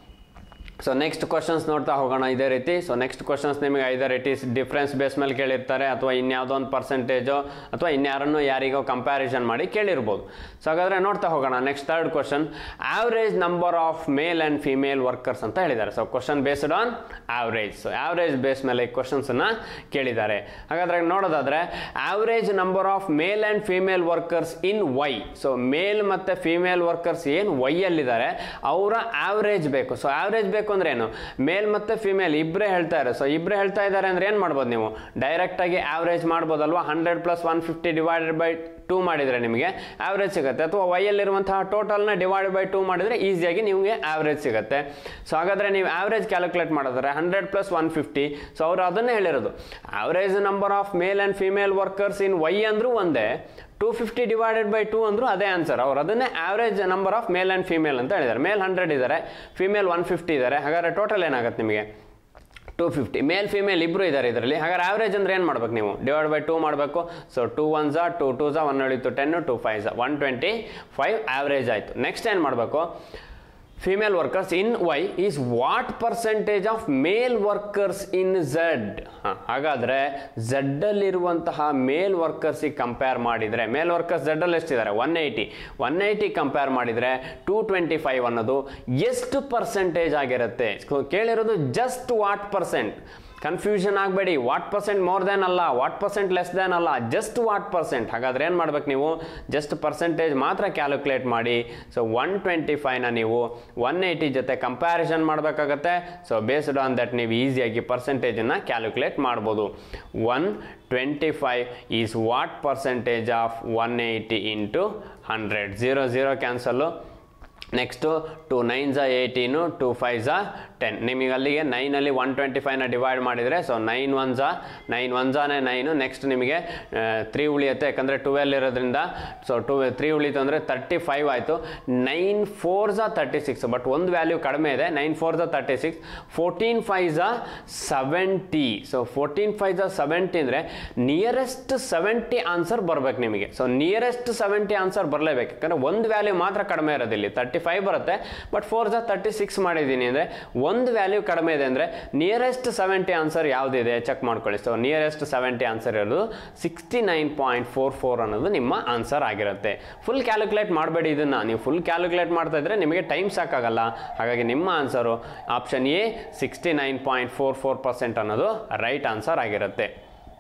ಸೊ ನೆಕ್ಸ್ಟ್ ಕ್ವಶನ್ಸ್ ನೋಡ್ತಾ ಹೋಗೋಣ ಇದೇ ರೀತಿ ಸೊ ನೆಕ್ಸ್ಟ್ ಕ್ವಶನ್ಸ್ ನಿಮಗೆ either it is difference base ಮೇಲೆ ಕೇಳಿರ್ತಾರೆ ಅಥವಾ ಇನ್ಯಾವುದೋ ಒಂದು ಪರ್ಸೆಂಟೇಜು ಅಥವಾ ಇನ್ಯಾರನ್ನು ಯಾರಿಗೋ ಕಂಪ್ಯಾರಿಸನ್ ಮಾಡಿ ಕೇಳಿರ್ಬೋದು ಸೊ ಹಾಗಾದರೆ ನೋಡ್ತಾ ಹೋಗೋಣ next third question average number of male and female workers ಅಂತ ಹೇಳಿದ್ದಾರೆ so question based on average so average base ಮೇಲೆ ಈ ಕ್ವಶನ್ಸನ್ನು ಕೇಳಿದ್ದಾರೆ ಹಾಗಾದರೆ ನೋಡೋದಾದರೆ average number of male and female workers in Y so male ಮತ್ತು ಫಿಮೇಲ್ ವರ್ಕರ್ಸ್ ಏನು ವೈಯಲ್ಲಿದ್ದಾರೆ ಅವರ ಆವ್ರೇಜ್ ಬೇಕು ಸೊ ಆವ್ರೇಜ್ ಬೇಕು ಅಂದ್ರೆ ಏನು ಮೇಲ್ ಮತ್ತು ಫಿಮೇಲ್ ಇಬ್ಬರೇ ಹೇಳ್ತಾ ಇದ್ದಾರೆ ಸೊ ಇಬ್ಬರೇ ಹೇಳ್ತಾ ಇದ್ದಾರೆ ಅಂದ್ರೆ ಏನು ಮಾಡ್ಬೋದು ನೀವು ಡೈರೆಕ್ಟಾಗಿ ಆವ್ರೇಜ್ ಮಾಡ್ಬೋದಲ್ವಾ hundred plus one fifty divided by two ಮಾಡಿದರೆ ನಿಮಗೆ ಆವ್ರೇಜ್ ಸಿಗುತ್ತೆ ಅಥವಾ ವೈಯಲ್ಲಿರುವಂತಹ ಟೋಟಲ್ನ ಡಿವೈಡ್ ಬೈ ಟೂ ಮಾಡಿದರೆ ಈಸಿಯಾಗಿ ನಿಮಗೆ ಆವ್ರೇಜ್ ಸಿಗುತ್ತೆ ಸೊ ಹಾಗಾದರೆ ನೀವು ಆವ್ರೇಜ್ ಕ್ಯಾಲ್ಕುಲೇಟ್ ಮಾಡಿದ್ರೆ hundred plus one fifty so ಅವರು ಅದನ್ನೇ ಹೇಳಿರೋದು average number of male and female workers in Y ಅಂದರೂ ಒಂದೇ two fifty divided by two ಅಂದರೂ ಅದೇ ಆನ್ಸರ್ ಅವ್ರು ಅದನ್ನೇ average number of male and female ಅಂತ ಹೇಳಿದ್ದಾರೆ ಮೇಲ್ ಹಂಡ್ರೆಡ್ ಇದ್ದಾರೆ ಫಿಮೇಲ್ ಒನ್ ಫಿಫ್ಟಿ ಇದ್ದಾರೆ ಹಾಗಾದರೆ ಟೋಟಲ್ ಏನಾಗುತ್ತೆ ನಿಮಗೆ ಟೂ ಫಿಫ್ಟಿ ಮೇಲ್ ಫಿಮೇಲ್ ಇಬ್ಬರು ಇದ್ದಾರೆ ಇದರಲ್ಲಿ ಹಾಗಾದ್ರೆ ಆವ್ರೇಜ್ ಅಂದ್ರೆ ಏನು ಮಾಡ್ಬೇಕು ನೀವು ಡಿವೈಡ್ ಬೈ ಟೂ ಮಾಡಬೇಕು ಸೊ ಟೂ ಒನ್ ಝಾ ಟೂ ಟೂ ಝಾ ಒನ್ ಉಳಿತು ಟೆನ್ನು ಟೂ ಫೈವ್ ಝಾ ಒನ್ ಟ್ವೆಂಟಿ ಫೈವ್ ಆವ್ರೇಜ್ ಆಯಿತು ನೆಕ್ಸ್ಟ್ ಏನು ಮಾಡಬೇಕು female workers in Y is what percentage of male workers in Z ಹಾಗಾದರೆ ಝಡ್ಡಲ್ಲಿರುವಂತಹ ಮೇಲ್ ವರ್ಕರ್ಸಿಗೆ ಕಂಪೇರ್ ಮಾಡಿದರೆ ಮೇಲ್ ವರ್ಕರ್ಸ್ ಝಡ್ಡಲ್ಲಿ ಎಷ್ಟಿದ್ದಾರೆ one eighty one eighty compare ಮಾಡಿದರೆ ಟೂ ಟ್ವೆಂಟಿ ಫೈವ್ ಅನ್ನೋದು ಎಷ್ಟು ಪರ್ಸೆಂಟೇಜ್ ಆಗಿರುತ್ತೆ ಸೊ ಕೇಳಿರೋದು ಜಸ್ಟ್ ವಾಟ್ ಪರ್ಸೆಂಟ್ ಕನ್ಫ್ಯೂಷನ್ ಆಗಬೇಡಿ ವಾಟ್ ಪರ್ಸೆಂಟ್ ಮೋರ್ ದೆನ್ ಅಲ್ಲ ವಾಟ್ ಪರ್ಸೆಂಟ್ ಲೆಸ್ ದೆನ್ ಅಲ್ಲ ಜಸ್ಟ್ ವಾಟ್ ಪರ್ಸೆಂಟ್ ಹಾಗಾದ್ರೆ ಏನು ಮಾಡ್ಬೇಕು ನೀವು ಜಸ್ಟ್ ಪರ್ಸೆಂಟೇಜ್ ಮಾತ್ರ ಕ್ಯಾಲ್ಕುಲೇಟ್ ಮಾಡಿ ಸೊ ಒನ್ ಟ್ವೆಂಟಿ ಫೈವ್ನ ನೀವು ಒನ್ ಏಯ್ಟಿ ಜೊತೆ ಕಂಪ್ಯಾರಿಸನ್ ಮಾಡಬೇಕಾಗತ್ತೆ ಸೊ ಬೇಸ್ಡ್ ಆನ್ ದಟ್ ನೀವು ಈಸಿಯಾಗಿ ಪರ್ಸೆಂಟೇಜನ್ನು ಕ್ಯಾಲ್ಕುಲೇಟ್ ಮಾಡ್ಬೋದು one twenty five is what percentage of one eighty into hundred zero zero cancel next two nine ಝಾ ಏಯ್ಟೀನು ಟು ಫೈವ್ ಝಾ ಟೆನ್ ನಿಮಗೆ ಅಲ್ಲಿಗೆ ನೈನಲ್ಲಿ ಒನ್ ಟ್ವೆಂಟಿ ಫೈವ್ನ ಡಿವೈಡ್ ಮಾಡಿದರೆ ಸೊ ನೈನ್ ಒನ್ ಝಾ ನೈನ್ ಒನ್ ಝಾನೇ ನೈನು ನೆಕ್ಸ್ಟ್ ನಿಮಗೆ three ಉಳಿಯುತ್ತೆ ಯಾಕಂದರೆ ಟುವೆಲ್ ಇರೋದ್ರಿಂದ ಸೊ ಟು ತ್ರೀ ಉಳಿತು ಅಂದರೆ ತರ್ಟಿ ಫೈವ್ ಆಯಿತು ನೈನ್ ಫೋರ್ ಝಾ ತರ್ಟಿ ಸಿಕ್ಸ್ ಬಟ್ ಒಂದು ವ್ಯಾಲ್ಯೂ ಕಡಿಮೆ ಇದೆ ನೈನ್ ಫೋರ್ ಝಾ ತರ್ಟಿ ಸಿಕ್ಸ್ ಫೋರ್ಟೀನ್ ಫೈವ್ ಝಾ ಸೆವೆಂಟಿ ಸೊ ಫೋರ್ಟೀನ್ ಫೈವ್ ಝಾ ಸೆವೆಂಟಿ ಅಂದರೆ ನಿಯರೆಸ್ಟ್ ಸೆವೆಂಟಿ ಆನ್ಸರ್ ಬರಬೇಕು ನಿಮಗೆ ಸೊ ನಿಯರೆಸ್ಟ್ ಸೆವೆಂಟಿ ಆನ್ಸರ್ ಬರಲೇಬೇಕು ಯಾಕಂದರೆ ಒಂದು ವ್ಯಾಲ್ಯೂ ಮಾತ್ರ ಕಡಿಮೆ ಇರೋದಿಲ್ಲ ತರ್ಟಿ ಫೈವ್ ಬರುತ್ತೆ ಬಟ್ ಫೋರ್ ಝಾ ತರ್ಟಿ ಸಿಕ್ಸ್ ಮಾಡಿದ್ದೀನಿ ಅಂದರೆ ಒಂದು ವ್ಯಾಲ್ಯೂ ಕಡಿಮೆ ಇದೆ ಅಂದರೆ ನಿಯರೆಸ್ಟ್ ಸೆವೆಂಟಿ ಆನ್ಸರ್ ಯಾವುದಿದೆ ಚೆಕ್ ಮಾಡ್ಕೊಳ್ಳಿ ಸೊ ನಿಯರೆಸ್ಟ್ ಸೆವೆಂಟಿ ಆನ್ಸರ್ ಇರೋದು sixty nine point four four ಅನ್ನೋದು ನಿಮ್ಮ ಆನ್ಸರ್ ಆಗಿರುತ್ತೆ ಫುಲ್ ಕ್ಯಾಲ್ಕುಲೇಟ್ ಮಾಡಬೇಡಿ ಇದನ್ನು ನೀವು ಫುಲ್ ಕ್ಯಾಲ್ಕುಲೇಟ್ ಮಾಡ್ತಾ ಇದ್ರೆ ನಿಮಗೆ ಟೈಮ್ ಸಾಕಾಗಲ್ಲ ಹಾಗಾಗಿ ನಿಮ್ಮ answer option A sixty nine point four four percent ಅನ್ನೋದು ರೈಟ್ ಆನ್ಸರ್ ಆಗಿರುತ್ತೆ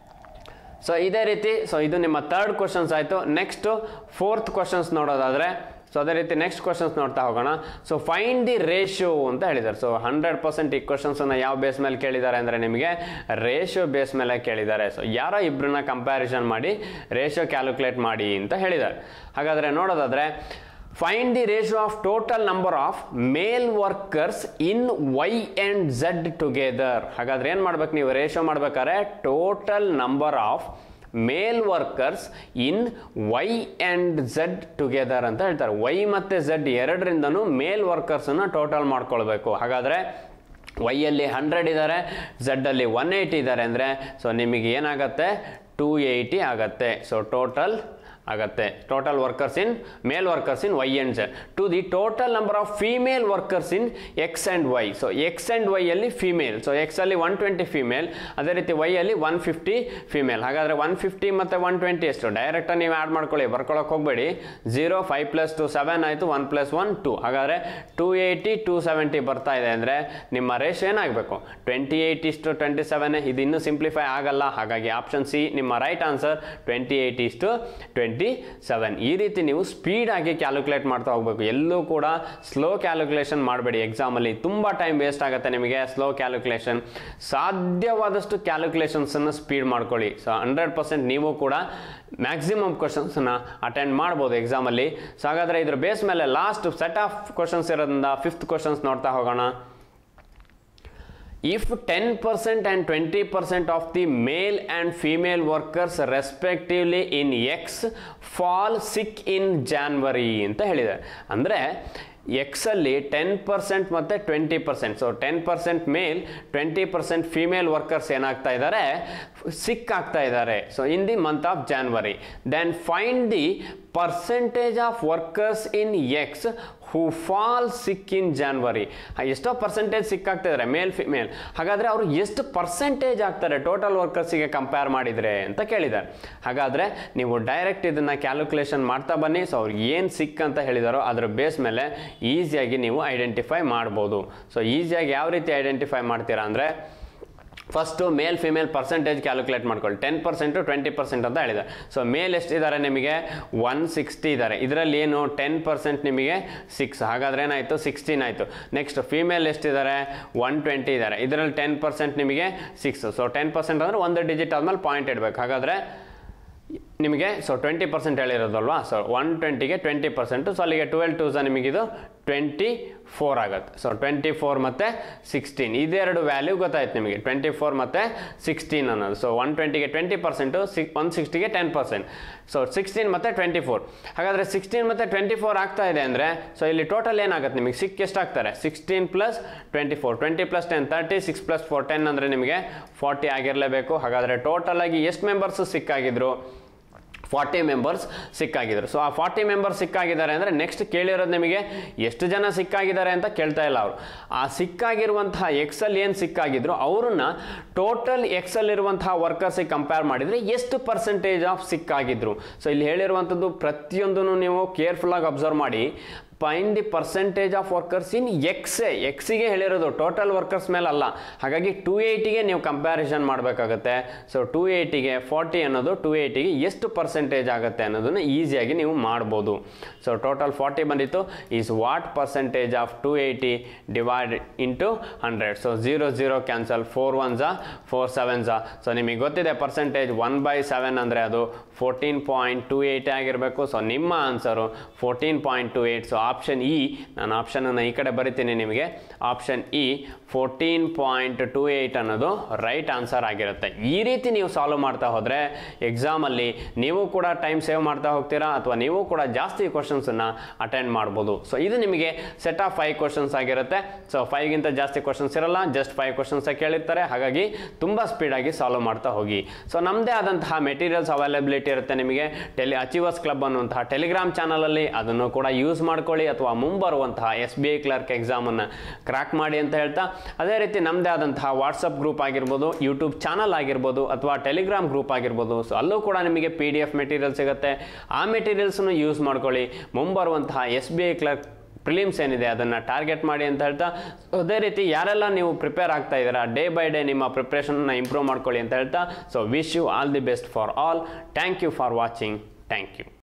ಸೊ ಇದೇ ರೀತಿ ಸೊ ಇದು ನಿಮ್ಮ ತರ್ಡ್ ಕ್ವಶನ್ಸ್ ಆಯಿತು ನೆಕ್ಸ್ಟು ಫೋರ್ತ್ ಕ್ವಶನ್ಸ್ ನೋಡೋದಾದರೆ ಸೊ ಅದೇ ರೀತಿ ನೆಕ್ಸ್ಟ್ ಕ್ವಶನ್ಸ್ ನೋಡ್ತಾ ಹೋಗೋಣ ಸೊ ಫೈಂಡ್ ದಿ ರೇಷಿಯೋ ಅಂತ ಹೇಳಿದ್ದಾರೆ ಸೊ ಹಂಡ್ರೆಡ್ ಪರ್ಸೆಂಟ್ ಈ ಕ್ವಶನ್ಸನ್ನು ಯಾವ ಬೇಸ್ ಮೇಲೆ ಕೇಳಿದ್ದಾರೆ ಅಂದರೆ ನಿಮಗೆ ರೇಷಿಯೋ ಬೇಸ್ ಮೇಲೆ ಕೇಳಿದ್ದಾರೆ ಸೊ ಯಾರೋ ಇಬ್ಬರನ್ನ ಕಂಪ್ಯಾರಿಸನ್ ಮಾಡಿ ರೇಷಿಯೋ ಕ್ಯಾಲ್ಕುಲೇಟ್ ಮಾಡಿ ಅಂತ ಹೇಳಿದ್ದಾರೆ ಹಾಗಾದರೆ ನೋಡೋದಾದರೆ find the ratio of total number of male workers in Y and Z together ಹಾಗಾದ್ರೆ ಏನು ಮಾಡ್ಬೇಕು ನೀವು ರೇಷಿಯೋ ಮಾಡ್ಬೇಕಾದ್ರೆ total number of male workers in Y and Z together ಅಂತ ಹೇಳ್ತಾರೆ ವೈ ಮತ್ತು ಝಡ್ ಎರಡರಿಂದನೂ ಮೇಲ್ ವರ್ಕರ್ಸನ್ನು ಟೋಟಲ್ ಮಾಡ್ಕೊಳ್ಬೇಕು ಹಾಗಾದರೆ ವೈಯಲ್ಲಿ ಹಂಡ್ರೆಡ್ ಇದ್ದಾರೆ ಝಡ್ಡಲ್ಲಿ ಒನ್ ಏಯ್ಟಿ ಇದ್ದಾರೆ ಅಂದರೆ ಸೊ ನಿಮಗೆ ಏನಾಗುತ್ತೆ ಟೂ ಏಯ್ಟಿ ಆಗತ್ತೆ ಸೊ ಟೋಟಲ್ ಆಗತ್ತೆ total workers in male workers in Y and Z to the total number of female workers in X and Y so X and Y ಅಲ್ಲಿ female so X ಅಲ್ಲಿ one twenty female ಅದೇ ರೀತಿ Y ಅಲ್ಲಿ one fifty female ಹಾಗಾದರೆ one fifty ಮತ್ತು one twenty ಎಷ್ಟು ಡೈರೆಕ್ಟಾಗಿ ನೀವು ಆ್ಯಡ್ ಮಾಡ್ಕೊಳ್ಳಿ ಬರ್ಕೊಳಕ್ಕೆ ಹೋಗಬೇಡಿ zero five plus two seven ಆಯಿತು ಒನ್ ಪ್ಲಸ್ ಒನ್ ಟು ಹಾಗಾದರೆ ಟೂ ಏಯ್ಟಿ ಟೂ ಸೆವೆಂಟಿ ಬರ್ತಾ ಇದೆ ಅಂದರೆ ನಿಮ್ಮ ರೇಷ್ ಏನಾಗಬೇಕು ಟ್ವೆಂಟಿ ಏಯ್ಟ್ ಇಷ್ಟು ಟ್ವೆಂಟಿ ಸೆವೆನ್ ಇದು ಇನ್ನೂ ಸಿಂಪ್ಲಿಫೈ ಆಗಲ್ಲ ಹಾಗಾಗಿ ಆಪ್ಷನ್ ಸಿ ನಿಮ್ಮ ರೈಟ್ ಆನ್ಸರ್ ಟ್ವೆಂಟಿ ಏಯ್ಟ್ ಇಷ್ಟು ಟ್ವೆಂಟಿ ಸೆವೆನ್ ಈ ರೀತಿ ನೀವು ಸ್ಪೀಡಾಗಿ ಕ್ಯಾಲ್ಕುಲೇಟ್ ಮಾಡ್ತಾ ಹೋಗಬೇಕು ಎಲ್ಲೂ ಕೂಡ ಸ್ಲೋ ಕ್ಯಾಲ್ಕುಲೇಷನ್ ಮಾಡಬೇಡಿ ಎಕ್ಸಾಮಲ್ಲಿ ತುಂಬ ಟೈಮ್ ವೇಸ್ಟ್ ಆಗುತ್ತೆ ನಿಮಗೆ ಸ್ಲೋ ಕ್ಯಾಲ್ಕುಲೇಷನ್ ಸಾಧ್ಯವಾದಷ್ಟು ಕ್ಯಾಲ್ಕುಲೇಷನ್ಸನ್ನು ಸ್ಪೀಡ್ ಮಾಡ್ಕೊಳ್ಳಿ ಸೊ ಹಂಡ್ರೆಡ್ ಪರ್ಸೆಂಟ್ ನೀವು ಕೂಡ ಮ್ಯಾಕ್ಸಿಮಮ್ ಕ್ವಶನ್ಸನ್ನು ಅಟೆಂಡ್ ಮಾಡ್ಬೋದು ಎಕ್ಸಾಮಲ್ಲಿ ಸೊ ಹಾಗಾದರೆ ಇದ್ರ ಬೇಸ್ ಮೇಲೆ ಲಾಸ್ಟ್ ಸೆಟ್ ಆಫ್ ಕ್ವಶನ್ಸ್ ಇರೋದ್ರಿಂದ ಫಿಫ್ತ್ ಕ್ವಶನ್ಸ್ ನೋಡ್ತಾ ಹೋಗೋಣ if 10% and 20% of the male and female workers respectively in X fall sick in January ಅಂತ ಹೇಳಿದ್ದಾರೆ ಅಂದರೆ ಎಕ್ಸಲ್ಲಿ ಟೆನ್ ಪರ್ಸೆಂಟ್ ಮತ್ತು twenty percent so ten percent male twenty percent female workers ಏನಾಗ್ತಾ ಇದ್ದಾರೆ ಸಿಕ್ ಆಗ್ತಾ ಇದ್ದಾರೆ so in the month of January then find the percentage of workers in X who fall sick in January ಎಷ್ಟೋ percentage ಸಿಕ್ಕಾಗ್ತಾ ಇದ್ದಾರೆ male female ಹಾಗಾದರೆ ಅವರು ಎಷ್ಟು ಪರ್ಸೆಂಟೇಜ್ ಆಗ್ತಾರೆ ಟೋಟಲ್ ವರ್ಕರ್ಸಿಗೆ ಕಂಪೇರ್ ಮಾಡಿದರೆ ಅಂತ ಕೇಳಿದ್ದಾರೆ ಹಾಗಾದರೆ ನೀವು ಡೈರೆಕ್ಟ್ ಇದನ್ನು ಕ್ಯಾಲ್ಕುಲೇಷನ್ ಮಾಡ್ತಾ ಬನ್ನಿ ಸೊ ಅವ್ರಿಗೆ ಏನು ಸಿಕ್ ಅಂತ ಹೇಳಿದಾರೋ ಅದರ ಬೇಸ್ ಮೇಲೆ ಈಸಿಯಾಗಿ ನೀವು ಐಡೆಂಟಿಫೈ ಮಾಡ್ಬೋದು ಸೊ ಈಸಿಯಾಗಿ ಯಾವ ರೀತಿ ಐಡೆಂಟಿಫೈ ಮಾಡ್ತೀರಾ ಅಂದರೆ first male female percentage calculate ಮಾಡ್ಕೊಳ್ಳಿ ಟೆನ್ ಪರ್ಸೆಂಟು ಟ್ವೆಂಟಿ ಪರ್ಸೆಂಟ್ ಅಂತ ಹೇಳಿದ್ದಾರೆ ಸೊ ಮೇಲ್ ಎಷ್ಟಿದ್ದಾರೆ ನಿಮಗೆ ಒನ್ ಸಿಕ್ಸ್ಟಿ ಇದ್ದಾರೆ ಇದರಲ್ಲಿ ಏನು ಟೆನ್ ಪರ್ಸೆಂಟ್ ನಿಮಗೆ ಸಿಕ್ಸ್ ಹಾಗಾದ್ರೆ ಏನಾಯಿತು ಸಿಕ್ಸ್ಟೀನ್ ಆಯಿತು ನೆಕ್ಸ್ಟ್ ಫಿಮೇಲ್ ಎಷ್ಟಿದ್ದಾರೆ ಒನ್ ಟ್ವೆಂಟಿ ಇದ್ದಾರೆ ಇದರಲ್ಲಿ ಟೆನ್ ಪರ್ಸೆಂಟ್ ನಿಮಗೆ ಸಿಕ್ಸ್ ಸೊ ಟೆನ್ ಪರ್ಸೆಂಟ್ ಅಂದರೆ ಒಂದು ಡಿಜಿಟ್ ಆದಮೇಲೆ ಪಾಯಿಂಟ್ ಇಡಬೇಕು ಹಾಗಾದರೆ ನಿಮಗೆ ಸೊ ಟ್ವೆಂಟಿ ಪರ್ಸೆಂಟ್ ಹೇಳಿರೋದಲ್ವಾ ಸೊ ಒನ್ ಟ್ವೆಂಟಿಗೆ ಟ್ವೆಂಟಿ ಪರ್ಸೆಂಟು ಸೊ ಅಲ್ಲಿಗೆ ಟ್ವೆಲ್ ಟೂಸ ನಿಮಗಿದು ಟ್ವೆಂಟಿ ಫೋರ್ ಆಗುತ್ತೆ ಸೊ ಟ್ವೆಂಟಿ ಫೋರ್ ಮತ್ತು ಸಿಕ್ಸ್ಟೀನ್ ಇದೆರಡು ವ್ಯಾಲ್ಯೂ ಗೊತ್ತಾಯ್ತು ನಿಮಗೆ ಟ್ವೆಂಟಿ ಫೋರ್ ಮತ್ತು ಸಿಕ್ಸ್ಟೀನ್ ಅನ್ನೋದು ಸೊ ಒನ್ ಟ್ವೆಂಟಿಗೆ ಟ್ವೆಂಟಿ ಪರ್ಸೆಂಟು ಸಿಕ್ ಒನ್ ಸಿಕ್ಸ್ಟಿಗೆ ಟೆನ್ ಪರ್ಸೆಂಟ್ ಸೊ ಸಿಕ್ಸ್ಟೀನ್ ಮತ್ತು ಟ್ವೆಂಟಿ ಫೋರ್ ಹಾಗಾದರೆ ಸಿಕ್ಸ್ಟೀನ್ ಮತ್ತು ಟ್ವೆಂಟಿ ಫೋರ್ ಆಗ್ತಾ ಇದೆ ಅಂದರೆ ಸೊ ಇಲ್ಲಿ ಟೋಟಲ್ ಏನಾಗುತ್ತೆ ನಿಮಗೆ ಸಿಕ್ ಎಷ್ಟಾಗ್ತಾರೆ sixteen plus twenty four twenty plus ten thirty six plus four ten ಅಂದರೆ ನಿಮಗೆ ಫಾರ್ಟಿ ಆಗಿರಲೇಬೇಕು ಹಾಗಾದರೆ ಟೋಟಲ್ ಆಗಿ ಎಷ್ಟು ಮೆಂಬರ್ಸು ಸಿಕ್ಕಾಗಿದ್ರು ಫಾರ್ಟಿ ಮೆಂಬರ್ಸ್ ಸಿಕ್ಕಾಗಿದ್ರು ಸೊ ಆ ಫಾರ್ಟಿ ಮೆಂಬರ್ಸ್ ಸಿಕ್ಕಾಗಿದ್ದಾರೆ ಅಂದರೆ ನೆಕ್ಸ್ಟ್ ಕೇಳಿರೋದು ನಿಮಗೆ ಎಷ್ಟು ಜನ ಸಿಕ್ಕಾಗಿದ್ದಾರೆ ಅಂತ ಕೇಳ್ತಾ ಇಲ್ಲ ಅವರು ಆ ಸಿಕ್ಕಾಗಿರುವಂತಹ ಎಕ್ಸಲ್ ಏನು ಸಿಕ್ಕಾಗಿದ್ರು ಅವ್ರನ್ನ ಟೋಟಲ್ ಎಕ್ಸಲ್ ಇರುವಂತಹ ವರ್ಕರ್ಸಿಗೆ ಕಂಪೇರ್ ಮಾಡಿದರೆ ಎಷ್ಟು ಪರ್ಸೆಂಟೇಜ್ ಆಫ್ ಸಿಕ್ಕಾಗಿದ್ರು ಸೊ ಇಲ್ಲಿ ಹೇಳಿರುವಂಥದ್ದು ಪ್ರತಿಯೊಂದನ್ನು ನೀವು ಕೇರ್ಫುಲ್ಲಾಗಿ ಅಬ್ಸರ್ವ್ ಮಾಡಿ find the percentage of workers in ಎಕ್ಸೆ ಎಕ್ಸಿಗೆ ಹೇಳಿರೋದು ಟೋಟಲ್ ವರ್ಕರ್ಸ್ ಮೇಲೆ ಅಲ್ಲ ಹಾಗಾಗಿ ಟು ಏಯ್ಟಿಗೆ ನೀವು ಕಂಪ್ಯಾರಿಸನ್ ಮಾಡಬೇಕಾಗತ್ತೆ ಸೊ ಟು ಏಯ್ಟಿಗೆ ಫಾರ್ಟಿ ಅನ್ನೋದು ಟು ಏಯ್ಟಿಗೆ ಎಷ್ಟು ಪರ್ಸೆಂಟೇಜ್ ಆಗುತ್ತೆ ಅನ್ನೋದನ್ನು ಈಸಿಯಾಗಿ ನೀವು ಮಾಡ್ಬೋದು ಸೊ ಟೋಟಲ್ ಫಾರ್ಟಿ ಬಂದಿತ್ತು is what percentage of two eighty divide into hundred so zero zero cancel four one ಝಾ ಫೋರ್ ಸೆವೆನ್ ಝಾ ಸೊ ನಿಮಗೆ ಗೊತ್ತಿದೆ ಪರ್ಸೆಂಟೇಜ್ ಒನ್ ಬೈ ಸೆವೆನ್ ಅಂದರೆ ಅದು ಫೋರ್ಟೀನ್ ಪಾಯಿಂಟ್ ಟು ಏಯ್ಟ್ ಆಗಿರಬೇಕು ಸೊ ನಿಮ್ಮ answer fourteen point two eight so option E ನಾನು ಆಪ್ಷನನ್ನು ಈ ಕಡೆ ಬರಿತೀನಿ ನಿಮಗೆ option E fourteen point two eight ಅನ್ನೋದು ರೈಟ್ ಆನ್ಸರ್ ಆಗಿರುತ್ತೆ ಈ ರೀತಿ ನೀವು ಸಾಲ್ವ್ ಮಾಡ್ತಾ ಹೋದರೆ ಎಕ್ಸಾಮಲ್ಲಿ ನೀವು ಕೂಡ ಟೈಮ್ ಸೇವ್ ಮಾಡ್ತಾ ಹೋಗ್ತೀರಾ ಅಥವಾ ನೀವು ಕೂಡ ಜಾಸ್ತಿ ಕ್ವಶನ್ಸನ್ನು ಅಟೆಂಡ್ ಮಾಡ್ಬೋದು ಸೊ ಇದು ನಿಮಗೆ ಸೆಟ್ ಆಫ್ ಫೈವ್ ಕ್ವಶನ್ಸ್ ಆಗಿರುತ್ತೆ ಸೊ ಫೈವ್ಗಿಂತ ಜಾಸ್ತಿ ಕ್ವಶನ್ಸ್ ಇರಲ್ಲ ಜಸ್ಟ್ ಫೈವ್ ಕ್ವಶನ್ಸೇ ಕೇಳಿರ್ತಾರೆ ಹಾಗಾಗಿ ತುಂಬ ಸ್ಪೀಡಾಗಿ ಸಾಲ್ವ್ ಮಾಡ್ತಾ ಹೋಗಿ ಸೊ ನಮ್ಮದೇ ಆದಂತಹ ಮೆಟೀರಿಯಲ್ಸ್ ಅವೈಲಬಿಲಿಟಿ ಇರುತ್ತೆ ನಿಮಗೆ ಟೆಲಿ ಅಚೀವರ್ಸ್ ಕ್ಲಬ್ ಅನ್ನುವಂತಹ ಟೆಲಿಗ್ರಾಮ್ ಚಾನಲಲ್ಲಿ ಅದನ್ನು ಕೂಡ ಯೂಸ್ ಮಾಡ್ಕೊಳ್ಳಿ ಅಥವಾ ಮುಂಬರುವಂತಹ ಎಸ್ ಬಿ ಐ ಕ್ಲರ್ಕ್ ಎಕ್ಸಾಮನ್ನು ಕ್ರ್ಯಾಕ್ ಮಾಡಿ ಅಂತ ಹೇಳ್ತಾ ಅದೇ ರೀತಿ ನಮ್ಮದೇ ಆದಂತಹ ವಾಟ್ಸಪ್ ಗ್ರೂಪ್ ಆಗಿರ್ಬೋದು ಯೂಟ್ಯೂಬ್ ಚಾನಲ್ ಆಗಿರ್ಬೋದು ಅಥವಾ ಟೆಲಿಗ್ರಾಮ್ ಗ್ರೂಪ್ ಆಗಿರ್ಬೋದು ಸೊ ಅಲ್ಲೂ ಕೂಡ ನಿಮಗೆ ಪಿ ಡಿ ಎಫ್ ಮೆಟೀರಿಯಲ್ ಸಿಗುತ್ತೆ ಆ ಮೆಟೀರಿಯಲ್ಸನ್ನು ಯೂಸ್ ಮಾಡ್ಕೊಳ್ಳಿ ಮುಂಬರುವಂತಹ S B I clerk prelims ಏನಿದೆ ಅದನ್ನು ಟಾರ್ಗೆಟ್ ಮಾಡಿ ಅಂತ ಹೇಳ್ತಾ ಅದೇ ರೀತಿ ಯಾರೆಲ್ಲ ನೀವು ಪ್ರಿಪೇರ್ ಆಗ್ತಾ ಇದ್ದೀರಾ ಡೇ ಬೈ ಡೇ ನಿಮ್ಮ ಪ್ರಿಪ್ರೇಷನ್ನ ಇಂಪ್ರೂವ್ ಮಾಡ್ಕೊಳ್ಳಿ ಅಂತ ಹೇಳ್ತಾ so wish you all the best for all thank you for watching thank you